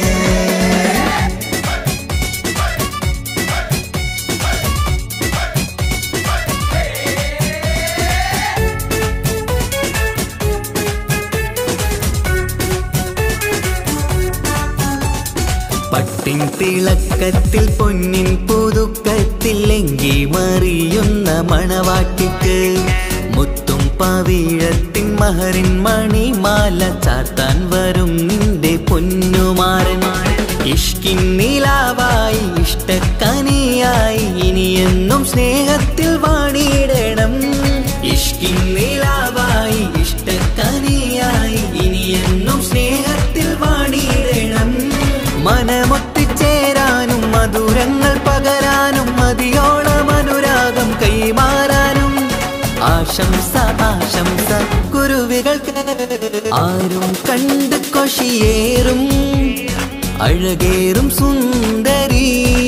പട്ടിൻ തിളക്കത്തിൽ പൊന്നിൻ പുതുക്കത്തിൽ എങ്കി മറിയുന്ന മണവാട്ടിക്ക് മുത്തും പവിഴത്തിൻ മഹറിൻ മണിമാല ചാർത്താൻ വരും നിന്റെ പൊന്നുമാരൻ ഇഷ്കിൻ നിലാവായി ഇഷ്ടക്കനിയായി ഇനിയെന്നും സ്നേഹത്തിൽ വാണിയിടണം ഇഷ്കിൻ നിലാവായി ഇഷ്ടക്കനിയായി ഇനിയെന്നും സ്നേഹത്തിൽ വാണിയിടണം മനമൊത്തിച്ചേരാനും മധുരങ്ങൾ പകരാനും മതിയോളം അനുരാഗം കൈമാറാനും ആശംസ ആശംസ കുരുവികൾക്ക് ആരും കണ്ട് കൊഷിയേറും അഴകേറും സുന്ദരി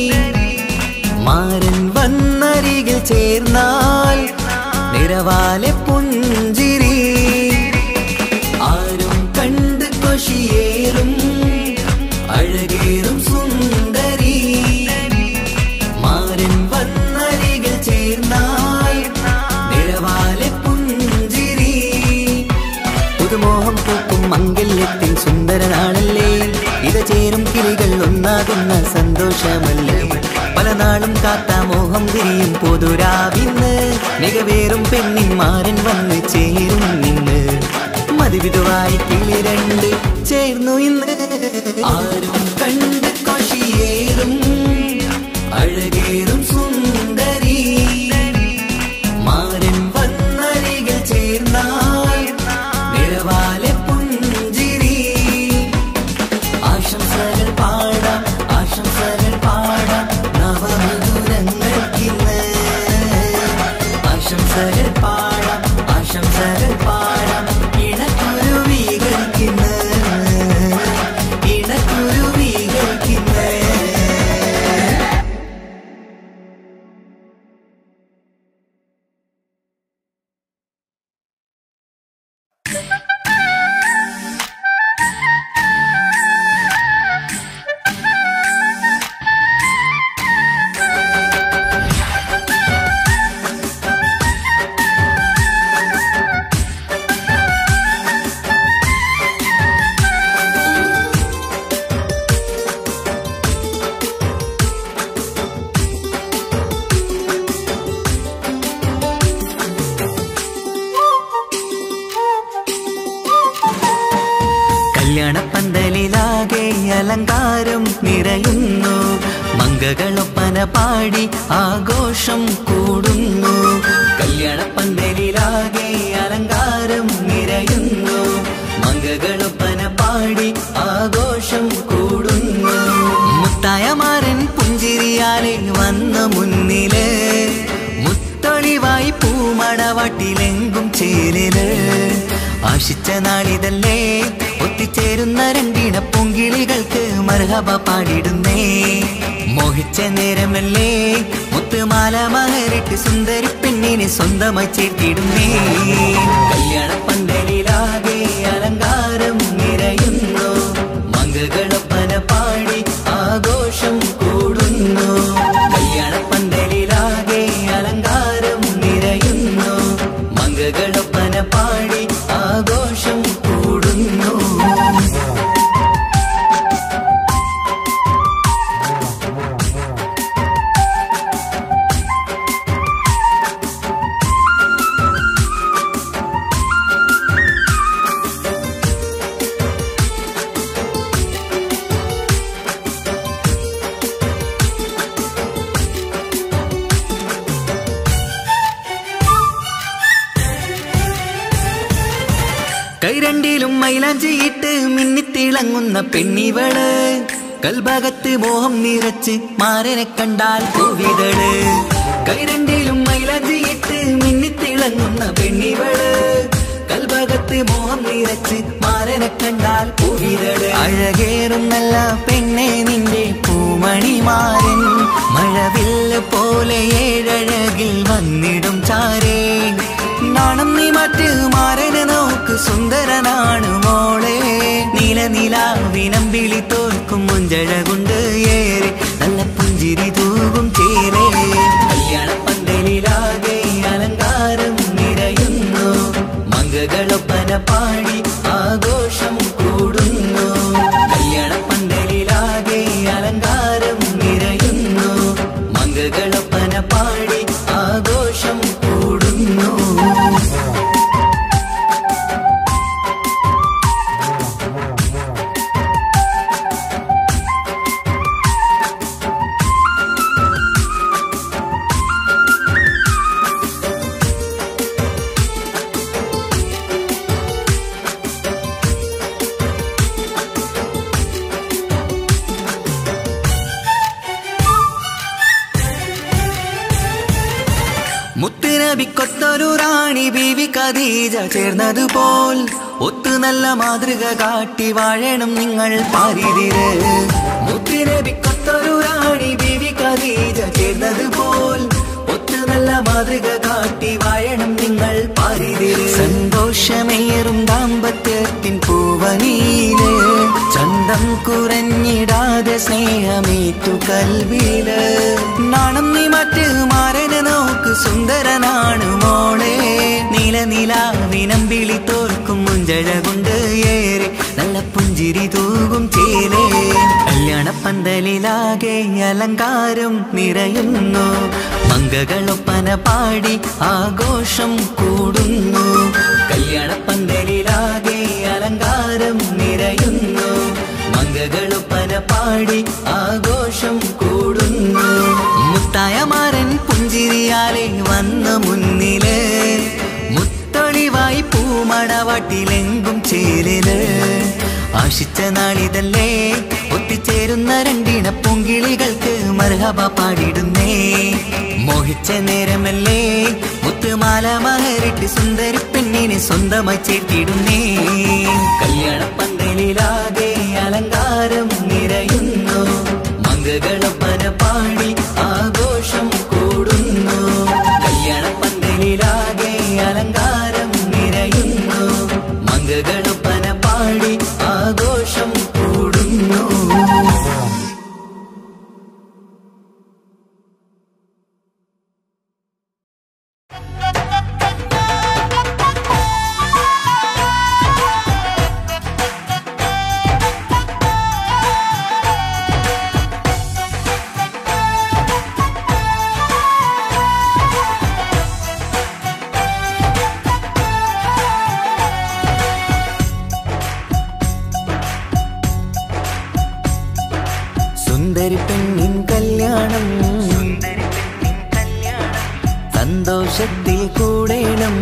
മാരൻ വന്നരികിൽ ചേർന്നാൽ നിറവാലെ പുഞ്ചിരി ആരും കണ്ട് കൊഷിയേറും അഴകേറും സുന്ദരി മാരൻ വന്നരികിൽ ചേർന്നാൽ നിറവാലെ പുഞ്ചിരി പുതുമോഹം പൂക്കും മംഗല്യത്തിൻ സുന്ദരനാണല്ലേ ഇത് ചേരും കിളികൾ ഒന്നാകുന്ന സന്തോഷമല്ലേ പല നാളും കാത്ത മോഹം തിരിയും പൊതുരാവിന്ന് മികവേറും പെണ്ണിൻ മാരൻ വന്ന് ചേരും നിന്ന് മതിവിധുവായി കിളി രണ്ട് ചേർന്നു ഇന്ന് ആരും കണ്ട് കൊഷിയേറും അഴകേറും സുന്ദരി മാരൻ വന്നരികിൽ ചേർന്നാൽ നിറവാലെ പുഞ്ചിരി ആശംസകൾ പാടാം ആശംസകൾ പാടാം നവമധുരങ്ങൾക്കിന്ന് ആശംസകൾ പാടാം ആശംസകൾ പാടാം ഇണക്കുരുവികൾക്കിന്ന് ഇണക്കുരുവികൾക്കിന്ന് കല്യാണപ്പന്തലിലാകെ അലങ്കാരം നിറയുന്നു മംഗകളൊപ്പന പാടി ആഘോഷം കൂടുന്നു കല്യാണപ്പന്തലിലാകെ അലങ്കാരം നിറയുന്നു മംഗകളൊപ്പന പാടി ആഘോഷം കൂടുന്നു മുത്തായമാരൻ പുഞ്ചിരിയാലെ വന്ന മുന്നില് മുത്തൊളിവായി പൂമടവാട്ടിലെങ്കും ചേലില് ആശിച്ച നാളിതല്ലേ ഒത്തിച്ചേരുന്ന രണ്ടിണ പൊങ്കിളികൾക്ക് മർഹബ പാടിടുന്നേ മോഹിച്ച നേരമല്ലേ മുത്ത മുത്തുമാല മഹരിട്ട് സുന്ദരി പെണ്ണിനെ സ്വന്തമായി ചേർത്തിടുന്നേ കല്യാണ പന്തലിലാകെ അലങ്കാരം നിറയുന്നു മംഗകളൊപ്പന പാടി ആഘോഷം കൂടുന്നു കല്യാണ പന്തലിലാകെ അലങ്കാരം നിറയുന്നു മംഗകളൊപ്പന പാടി ആഘോഷം കൂടുന്നു കൈരണ്ടിലും മൈലാഞ്ചിയിട്ട് മിന്നിത്തിളങ്ങുന്ന പെണ്ണിവള് കൽഭാഗത്ത് മോഹം നിറച്ച് മാരനെ കണ്ടാൽ പൂവിതള് കൈരണ്ടിലും മൈലാഞ്ചിയിട്ട് മിന്നിത്തിളങ്ങുന്ന പെണ്ണിവള് കൽഭാഗത്ത് മോഹം നിറച്ച് മാരനെ കണ്ടാൽ പൂവിതള് അഴകേറും നല്ല പെണ്ണെ നിന്റെ പൂമണിമാരൻ മഴവില്ല് പോലെ ഏഴഴകിൽ വന്നിടും ചാരേ നാണം നീ മറ്റ് മാരനെ നോക്ക് സുന്ദരനാണ് മോളെ നീല നിലാവിനം വിളി തോൽക്കും മുഞ്ചഴകുണ്ട് ഏറെ നല്ല പുഞ്ചിരി തൂകും ചേരെ കല്യാണ പന്തലിലാകെ അലങ്കാരം നിറയുന്നു മംഗകളൊപ്പന പാടി ആഘോഷം കൂടുന്നു കല്യാണ പന്തലിലാകെ അലങ്കാരം നിറയുന്നു മംഗകളൊപ്പന പാടി ആഘോഷം കൂടുന്നു മുത്തുനബിക്കൊത്തൊരു റാണി ബീവി ഖദീജ ചേർന്നതുപോൽ ഒത്തു നല്ല മാതൃക കാട്ടി വാഴണം നിങ്ങൾ പാരിതിര് മുത്തുനബിക്കൊത്തൊരു റാണി ബീവി ഖദീജ ചേർന്നതുപോൽ ഒത്തു നല്ല മാതൃക കാട്ടി വാഴണം നിങ്ങൾ പാരിതിര് സന്തോഷമേറും ദാമ്പത്യത്തിൻ പൂവനീല് ചന്തം കുറഞ്ഞിടാതെ സ്നേഹമേറ്റു കൽവില് നാണം നീ മറ്റ് മാരനെ നോക്ക് സുന്ദരനാണ് മോളെ നീല നിലാവിനം വിളി തോൽക്കും മുഞ്ചഴകുണ്ട് ഏറെ നല്ല പുഞ്ചിരി തൂകും ചേലേ കല്യാണ പന്തലിലാകെ അലങ്കാരം നിറയുന്നു മംഗകളൊപ്പന പാടി ആഘോഷം കൂടുന്നു കല്യാണ പന്തലിലാകെ അലങ്കാരം നിറയുന്നു മംഗകളൊപ്പന പാടി ആഘോഷം കൂടുന്നു മുത്തായമാരൻ പുഞ്ചിരിയാലെ വന്ന മുന്നില് മുത്തൊളിവായി പൂമണവാട്ടിലെങ്കും ചേലില് ആശിച്ച നാളിതല്ലേ ഒത്തിച്ചേരുന്ന രണ്ടിണ പൂങ്കിളികൾക്ക് മർഹബ പാടിടുന്നേ മോഹിച്ച നേരമല്ലേ മുത്തുമാല മഹരിട്ട് സുന്ദരി പെണ്ണിനെ സ്വന്തമായി ചേർത്തിടുന്നേ കല്യാണ പന്തലിലാകെ അലങ്കാരം നിറയുന്നു മംഗകളൊപ്പന പാടി ആഘോഷം കൂടുന്നു കല്യാണ പന്തലിലാകെ അലങ്കാരം നിറയുന്നു മംഗകളൊപ്പന പാടി ആഘോഷം കൂടുന്നു സുന്ദരി പെണ്ണിൻ കല്യാണം സന്തോഷത്തിൽ കൂടേണം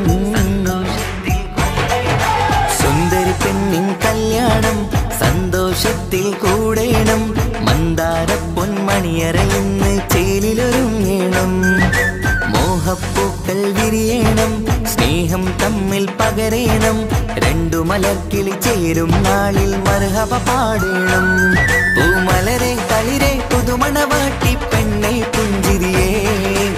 സുന്ദരി പെണ്ണിൻ കല്യാണം സന്തോഷത്തിൽ കൂടേണം മന്ദാര പൊന്മണിയറയിന്ന് ചേലിലൊരുങ്ങേണം മോഹപ്പൂക്കൾ വിരിയണം സ്നേഹം തമ്മിൽ പകരേണം രണ്ടു മലക്കിളി ചേരും നാളിൽ മർഹബ പാടേണം പൂമലരെ തളിരെ പുതുമണവാട്ടി പെണ്ണെ പുഞ്ചിരിയേ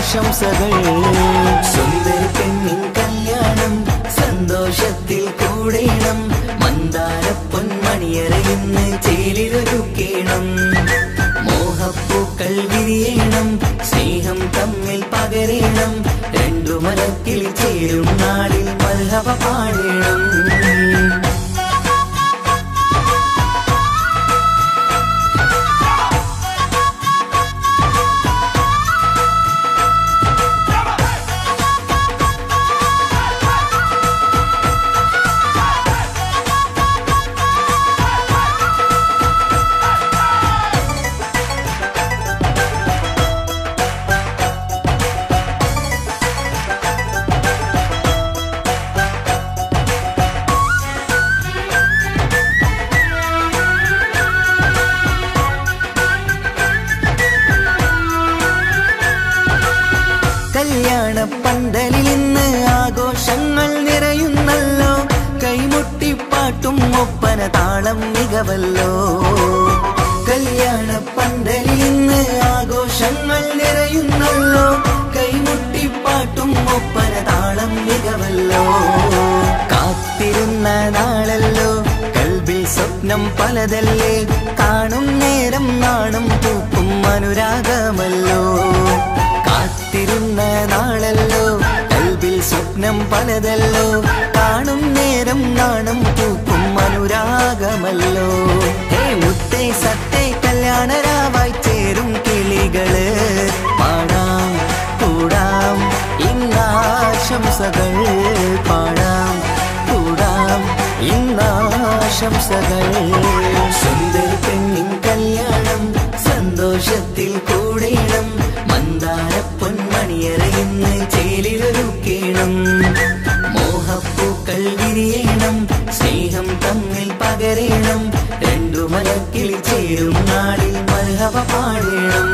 ആശംസകൾ സുന്ദരി പെണ്ണിൻ കല്യാണം സന്തോഷത്തിൽ കൂടേണം മന്ദാര പൊന്മണിയറയിന്ന് ചേലിലൊരുക്കേണം മോഹപ്പൂക്കൾ വിരിയണം സ്നേഹം തമ്മിൽ പകരേണം രണ്ടു മരത്തിൽ ചേരും നാളിൽ മൽഹവ പാടേണം കല്യാണ പന്തലിൽ ഇന്ന് ആഘോഷങ്ങൾ നിറയുന്നല്ലോ കൈമുട്ടിപ്പാട്ടും ഒപ്പന താളം മികവല്ലോ കല്യാണ പന്തലിൽ ഇന്ന് ആഘോഷങ്ങൾ നിറയുന്നല്ലോ കൈമുട്ടിപ്പാട്ടും ഒപ്പന താളം മികവല്ലോ കാത്തിരുന്ന നാളല്ലോ കൽബിൽ സ്വപ്നം പലതല്ലേ കാണും നേരം നാണം പൂക്കും അനുരാഗമല്ലോ കാത്തിരുന്ന നാളല്ലോ കൽബിൽ സ്വപ്നം പലതല്ലോ കാണും നേരം നാണം പൂക്കും അനുരാഗമല്ലോ ഹേ മുത്തേ സത്തേ കല്യാണരാവായി ചേരും കിളികള് പാടാം കൂടാം ഇന്നാശംസകൾ പാടാം കൂടാം ഇന്നാശംസകൾ സുന്ദരി പെണ്ണിൻ കല്യാണം സന്തോഷത്തിൽ കൂടേണം മന്ദാര പൊന്മണിയറയിന്ന് ചേലിലൊരുക്കേണം മോഹപ്പൂക്കൾ വിരിയണം സ്നേഹം തമ്മിൽ പകരേണം രണ്ടു മലക്കിൽ ചേരും നാളിൽ മൽഹവ പാടേണം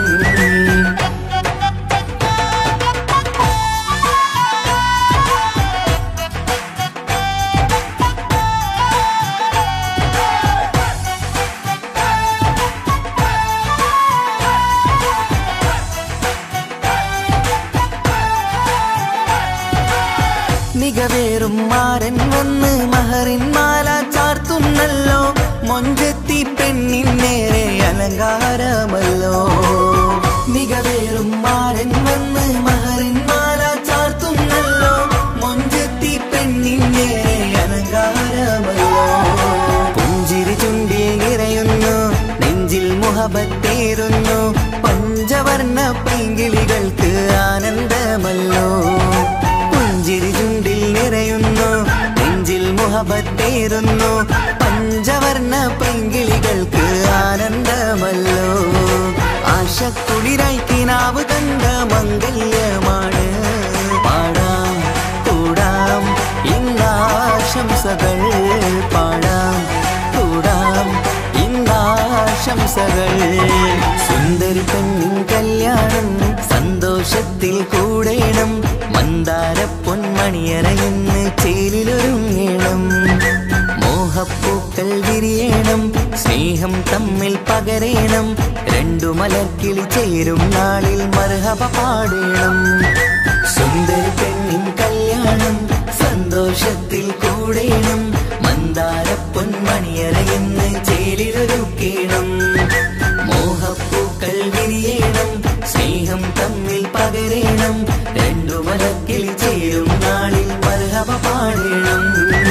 മികവേറും മാരൻ വന്ന് മഹറിൻ മാല ചാർത്തുന്നല്ലോ മൊഞ്ചെത്തി പെണ്ണിൻ നേരെ അലങ്കാരമല്ലോ മികവേറും മാരൻ വന്ന് മഹറിൻ മാല ചാർത്തുന്നല്ലോ മൊഞ്ചെത്തി പെണ്ണിൻ നേരെ അലങ്കാരമല്ലോ പുഞ്ചിരി ചുണ്ടിൽ നിറയുന്നു നെഞ്ചിൽ മുഹബത്തേറുന്നു പഞ്ചവർണ്ണ പൈങ്കിളികൾക്ക് ആനന്ദമല്ലോ പുഞ്ചിരി ചുണ്ടിൽ നിറയുന്നു നെഞ്ചിൽ മുഹബത്തേറുന്നു പഞ്ചവർണ്ണ പൈങ്കിളികൾക്ക് ആനന്ദമല്ലോ ആശക്കുളിരായി കിനാവ് കണ്ട മംഗല്യമാണ് പാടാം കൂടാം ഇന്നാശംസകൾ പാടാം കൂടാം ഇന്നാശംസകൾ സുന്ദരി പെണ്ണിൻ കല്യാണം സന്തോഷത്തിൽ കൂടേണം മന്ദാര പൊന്മണിയറയെന്ന് ചേലിലൊരുങ്ങണം മോഹപ്പൂക്കൾ വിരിയണം സ്നേഹം തമ്മിൽ പകരേണം രണ്ടു മലർക്കിളി ചേരും നാളിൽ മർഹബ പാടേണം സുന്ദരി പെണ്ണിൻ കല്യാണം സന്തോഷത്തിൽ കൂടേണം മന്ദാര പൊന്മണിയറയെന്ന് ചേലിലൊരുക്കേണം മോഹപ്പൂക്കൾ വിരിയണം സ്നേഹം തമ്മിൽ പകരേണം രണ്ടു മലക്കിൽ ചേരും നാളിൽ മർഹബ പാടേണം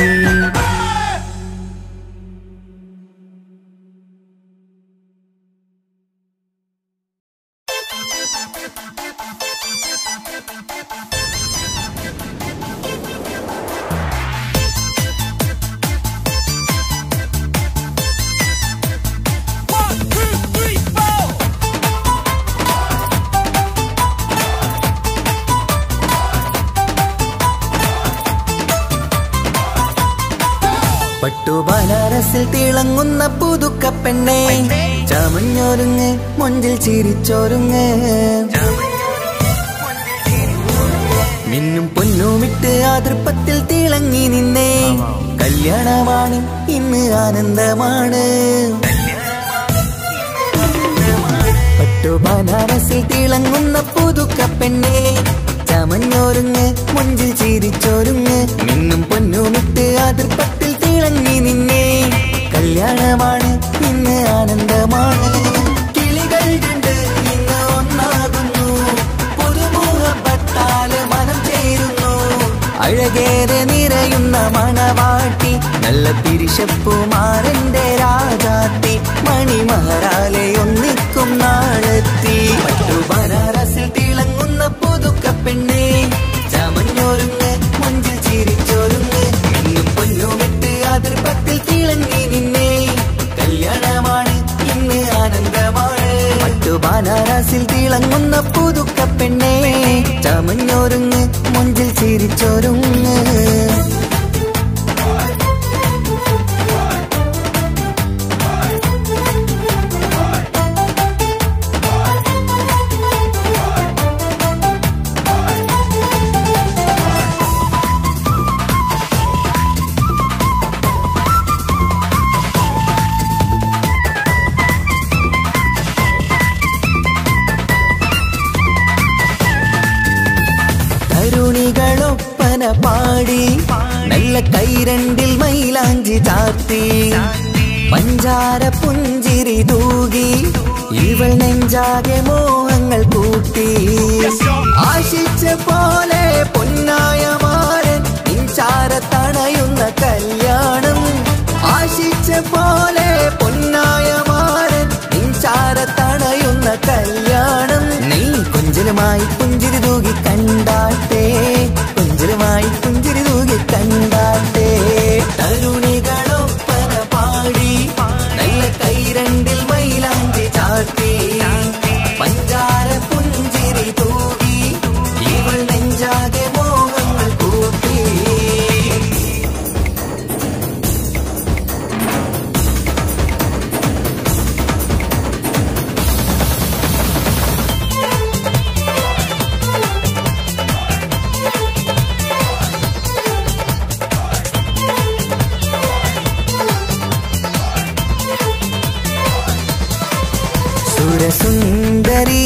പട്ടുബനാരസിൽ തിളങ്ങുന്ന പുതുക്ക പെണ്ണെ ചമഞ്ഞൊരുങ്ങ് മൊഞ്ചിൽ ചിരിച്ചൊരുങ്ങ് മിന്നും പൊന്നുമിട്ട് ആതൃപ്പത്തിൽ തിളങ്ങി നിന്നേ കല്യാണമാണ് ഇന്ന് ആനന്ദമാണ് പട്ടുബനാരസിൽ തിളങ്ങുന്ന പുതുക്ക പെണ്ണെ ചമഞ്ഞോരുങ്ങ് മുഞ്ചിൽ ചിരിച്ചോരുങ്ങ് മിന്നും പൊന്നുമിട്ട് അതിർപ്പത്തിൽ തിളങ്ങി നിന്നെ കല്യാണമാണ് ഇന്ന് ആനന്ദമാണ് കിളികൾ കണ്ട് ഇന്ന് ഒന്നാകുന്നു പുതുമുഖപ്പത്താല് മനം ചേരുന്നു അഴകേറെ നിറയുന്ന മണവാട്ടി നല്ല പിരിശപ്പുമാരന്റെ രാജാത്തി മണിമഹാരാലെ ഒന്നിക്കും നാളെത്തി പട്ടു ബനാറസിൽ തിളങ്ങുന്ന പുതുക്ക പെണ്ണെ ചമഞ്ഞോരുങ്ങ് മുഞ്ചിൽ ചിരിച്ചോരുങ്ങ് മിന്നും പൊന്നുമിട്ട് അതിർപ്പത്തിൽ തിളങ്ങി നിന്നെ കല്യാണമാണ് ഇന്ന് ആനന്ദമാണ് പട്ടു ബനാറസിൽ തിളങ്ങുന്ന പുതുക്ക പെണ്ണെ ചമഞ്ഞോരുങ്ങ് മുഞ്ചിൽ ചിരിച്ചോരുങ്ങ് തരുണികളൊപ്പന പാടി നല്ല കൈരണ്ടിൽ മൈലാഞ്ചി ചാർത്തി പഞ്ചാര പുഞ്ചിരി തൂകി ഇവൾ നെഞ്ചാകെ മോഹങ്ങൾ കൂട്ടി ആശിച്ച പോലെ പൊന്നായ മാരൻ നിൻചാര തണയുന്ന കല്യാണം ആശിച്ച പോലെ പൊന്നായ മാരൻ നിൻചാര തണയുന്ന കല്യാണം നീ കൊഞ്ചലുമായി പുഞ്ചിരി തൂകി കണ്ടാട്ടെ കൊഞ്ചലുമായി പുഞ്ചിരി തൂകി കണ്ടാട്ടെ തരുണികളൊപ്പന പാടി നല്ല കൈരണ്ടിൽ മൈലാഞ്ചി ചാട്ടി പഞ്ചാര പുഞ്ചിരി തൂകി ഇവൾ നെഞ്ചാകെ മോഹങ്ങൾ കൂട്ടി സുരസുന്ദരി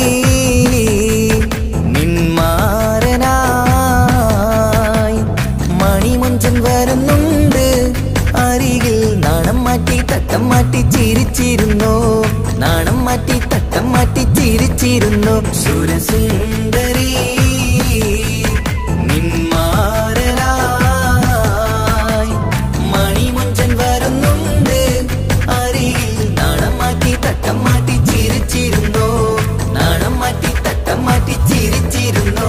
നിന്മാരനായി മണിമുഞ്ചൻ വരുന്നുണ്ട് അരികിൽ നാണം മാറ്റി തട്ടം മാറ്റി ചിരിച്ചിരുന്നു നാണം മാറ്റി തട്ടം മാറ്റി ചിരിച്ചിരുന്നു സുരസുന്ദരി നിന്മാരനായി മണിമുഞ്ചൻ വരുന്നുണ്ട് അരികിൽ നാണം മാറ്റി തട്ടം മാറ്റി ചിരിച്ചിരുന്നു നാണം മാറ്റി തട്ടം മാറ്റി ചിരിച്ചിരുന്നു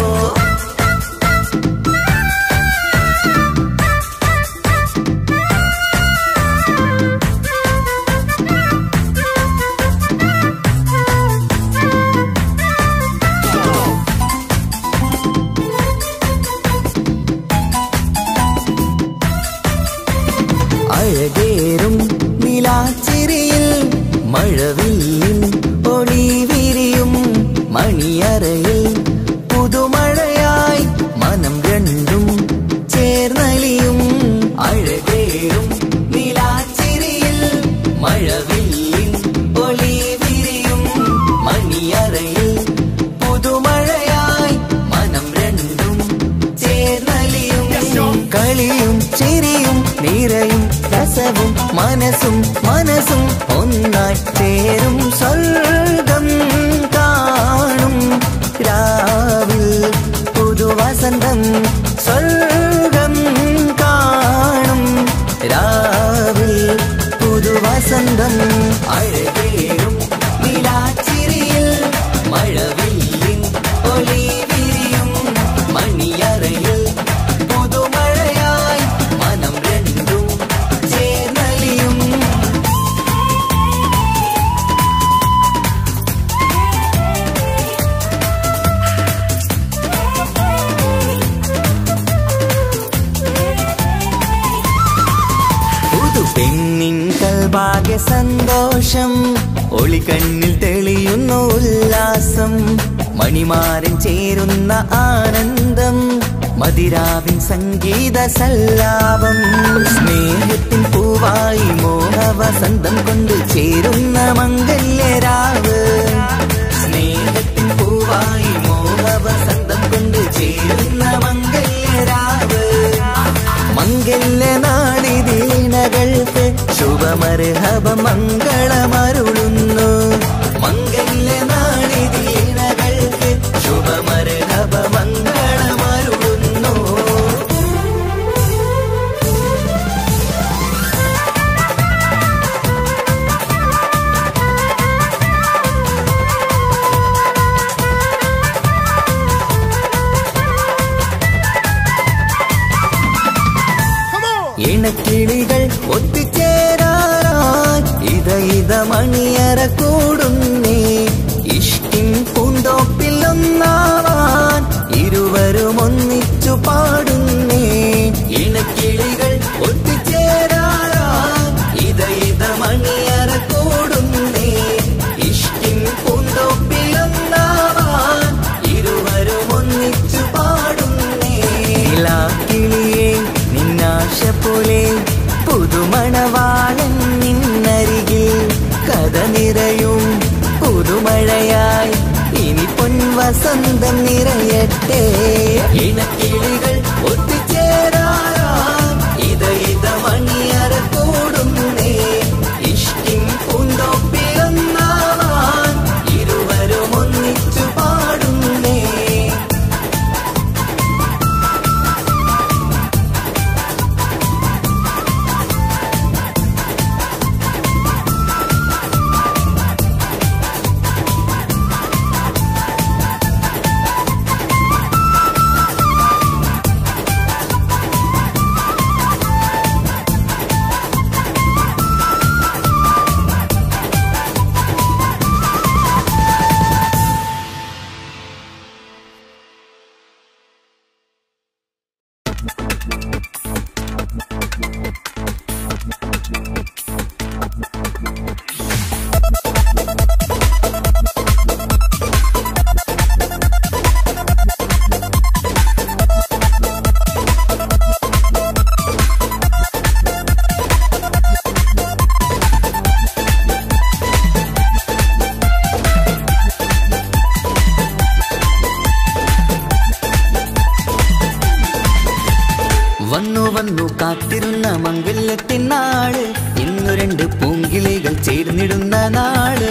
അഴകേറും നിലാച്ചിരിയിൽ മഴവില്ലിൻ ഒളി വിരിയും മണിയറയിൽ പുതുമഴയായി മനം രണ്ടും ചേർന്നലിയും അഴകേറും നിലാച്ചിരിയിൽ മഴവില്ലിൻ ഒളി വിരിയും മണിയറയിൽ പുതുമഴയായി മനം രണ്ടും ചേർന്നലിയും കളിയും ചിരിയും നിറയും രസവും മനസ്സും മനസ്സും ഒന്നായി ചേരും സ്വർഗം കാണും രാവിൽ പുതുവസന്തം സ്വർഗം കാണും രാവിൽ പുതുവസന്തം അഴകേറും നിലാച്ചിരിയിൽ മഴവില്ലിൻ ഒളി വിരിയും മണിയറയിൽ പുതുമഴയായി മനം രണ്ടും ചേർന്നലിയും പുതു പെണ്ണിൻ കൽഭാഗ്യ സന്തോഷം ഒളിക്കണ്ണിൽ തെളിയുന്നു ഉല്ലാസം മണിമാരൻ ചേരുന്ന ആനന്ദം മതിരാവിൻ സംഗീത സല്ലാപം സ്നേഹത്തിൻ പൂവായി മോഹവസന്തം കൊണ്ട് ചേരുന്ന മംഗല്യരാവ് സ്നേഹത്തിൻ പൂവായി മോഹവസന്തം കൊണ്ട് ചേരുന്ന മംഗളമരുളുന്നു മംഗല്യ നാളിതീണകൾക്ക് ശുഭമരണഭ മംഗളമരുളുന്നു ഇണക്കിളികൾ ഒത്തുചേരാറായി ഇത ഇത മണിയറ കൂടുന്നേ ഇഷ്ടിൻ പൂന്തോപ്പിൽ ഒന്നാവാൻ ഇരുവരും ഒന്നിച്ചു പാടുന്നേ ഇണക്കിളികൾ ഒത്തുചേരാറായി ഇത ഇത മണിയറ കൂടുന്നേ ഇഷ്ടിൻ പൂന്തോപ്പിൽ ഒന്നാവാൻ ഇരുവരും ഒന്നിച്ചു പാടുന്നേ കിളിയേ നിന്നാശ പോലെ പുതുമണവാളൻ നിന്നരികിൽ കഥ നിറയും പുതുമഴയായി ഇനി പൊൻവസന്തം നിറയട്ടെ ഇണക്കിളികൾ ഒത്തുചേരാറാം ഇത ഇത മണിയറ കൂടുന്നേ ഇഷ്ടിൻ പൂന്തോപ്പിലൊന്നാവാൻ ഇരുവരും ഒന്നിച്ചു പാടുന്നേ വന്നു വന്നു കാത്തിരുന്ന മംഗല്യത്തിൻ നാള് ഇന്നു രണ്ട് പൂങ്കിളികൾ ചേർന്നിടുന്ന നാള്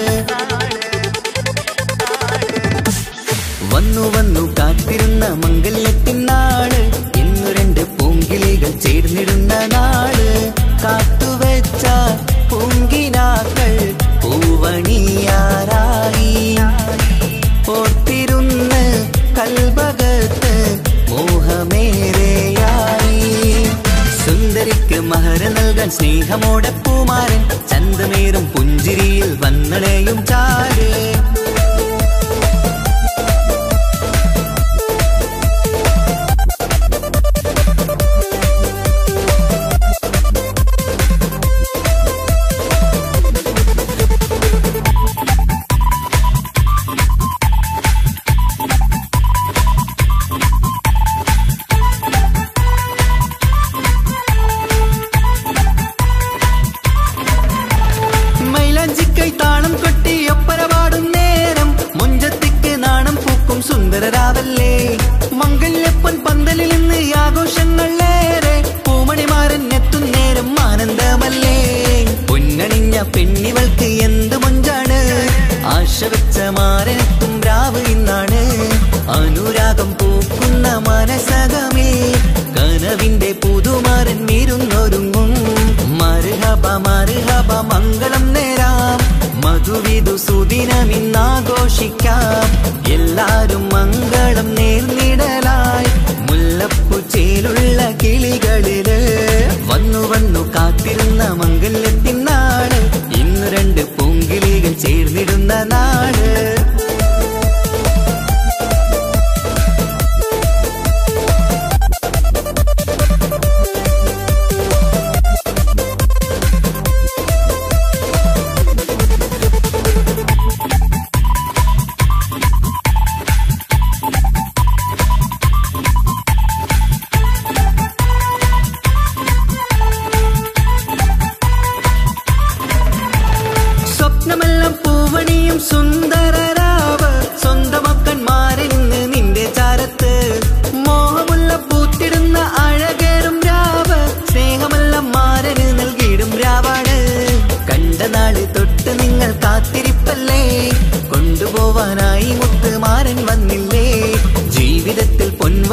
വന്നു വന്നു കാത്തിരുന്ന മംഗല്യത്തിൻ നാള് ഇന്നു രണ്ട് പൂങ്കിളികൾ ചേർന്നിടുന്ന നാള് കാത്തുവെച്ച പൂങ്കിനാക്കൾ പൂവണിയാറായി ഓർത്തിരുന്ന് കൽഭകത്ത് മോഹമേറെയായി സുന്ദരിക്ക് മഹര നൽകാൻ സ്നേഹമോടെ പൂമാരൻ ചന്തമേറും പുഞ്ചിരിയിൽ വന്നളയും ചാര് മൈലാഞ്ചിക്കൈ താളം കൊട്ടി ഒപ്പര പാടും നേരം മുഞ്ചത്തിക്ക് നാണം പൂക്കും സുന്ദരരാവല്ലേ മംഗല്യപ്പൻ പന്തലിൽ നിന്ന് ആഘോഷങ്ങളേറെ പൂമണിമാരൻ എത്തും നേരം ആനന്ദമല്ലേ പൊന്നണിഞ്ഞ പെണ്ണിവൾക്ക് എന്ത് മൊഞ്ചാണ് ആശ വെച്ച മാരനെത്തും രാവ് ഇന്നാണ് അനുരാഗം പൂക്കുന്ന മനസകമേ കനവിന്റെ പുതുമാരൻ വീരുന്നൊരുങ്ങും മറുഹബ മറുഹബ മംഗളം നേരാം മധുവിധു സുദിനമിന്നാഘോഷിക്കാം എല്ലാരും മംഗളം നേർന്നിടലായി മുല്ലപ്പു ചേലുള്ള കിളികളില് വന്നു വന്നു കാത്തിരുന്ന മംഗല്യത്തിൻ നാള് ഇന്നു രണ്ട് പൂങ്കിളികൾ ചേർന്നിടുന്ന നാള്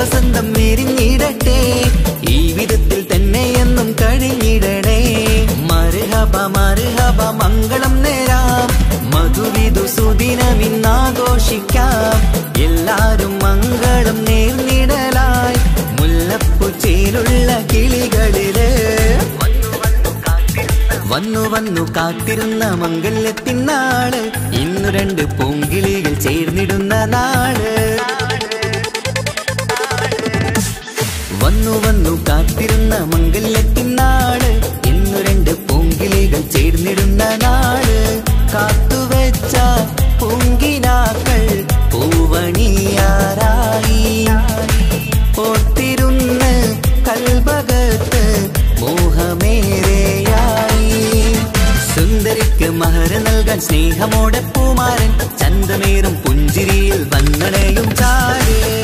വസന്തം വിരിഞ്ഞിടട്ടെ ഈ വിധത്തിൽ തന്നെ എന്നും കഴിഞ്ഞിടണേ മറുഹബ മറുഹബ മംഗളം നേരാം മധുവിധു സുദിനമിന്നാഘോഷിക്കാം എല്ലാരും മംഗളം നേർന്നിടലായി മുല്ലപ്പു ചേലുള്ള കിളികളില് വന്നു വന്നു കാത്തിരുന്ന മംഗല്യത്തിനാള് ഇന്നു രണ്ട് പൂങ്കിളികൾ ചേർന്നിടുന്ന നാള് വന്നു വന്നു കാത്തിരുന്ന മംഗല്യത്തിനാള് ഇന്നു രണ്ട് പൂങ്കിളികൾ ചേർന്നിടുന്ന നാള് കാത്തുവെച്ച പൂങ്കിനാക്കൾ പൂവണിയാറായി ഓർത്തിരുന്ന് കൽഭകത്ത് മോഹമേറെയായി സുന്ദരിക്ക് മഹർ നൽകാൻ സ്നേഹമോടെ പൂമാരൻ ചന്തമേറും പുഞ്ചിരിയിൽ വന്നണയും ചാരേ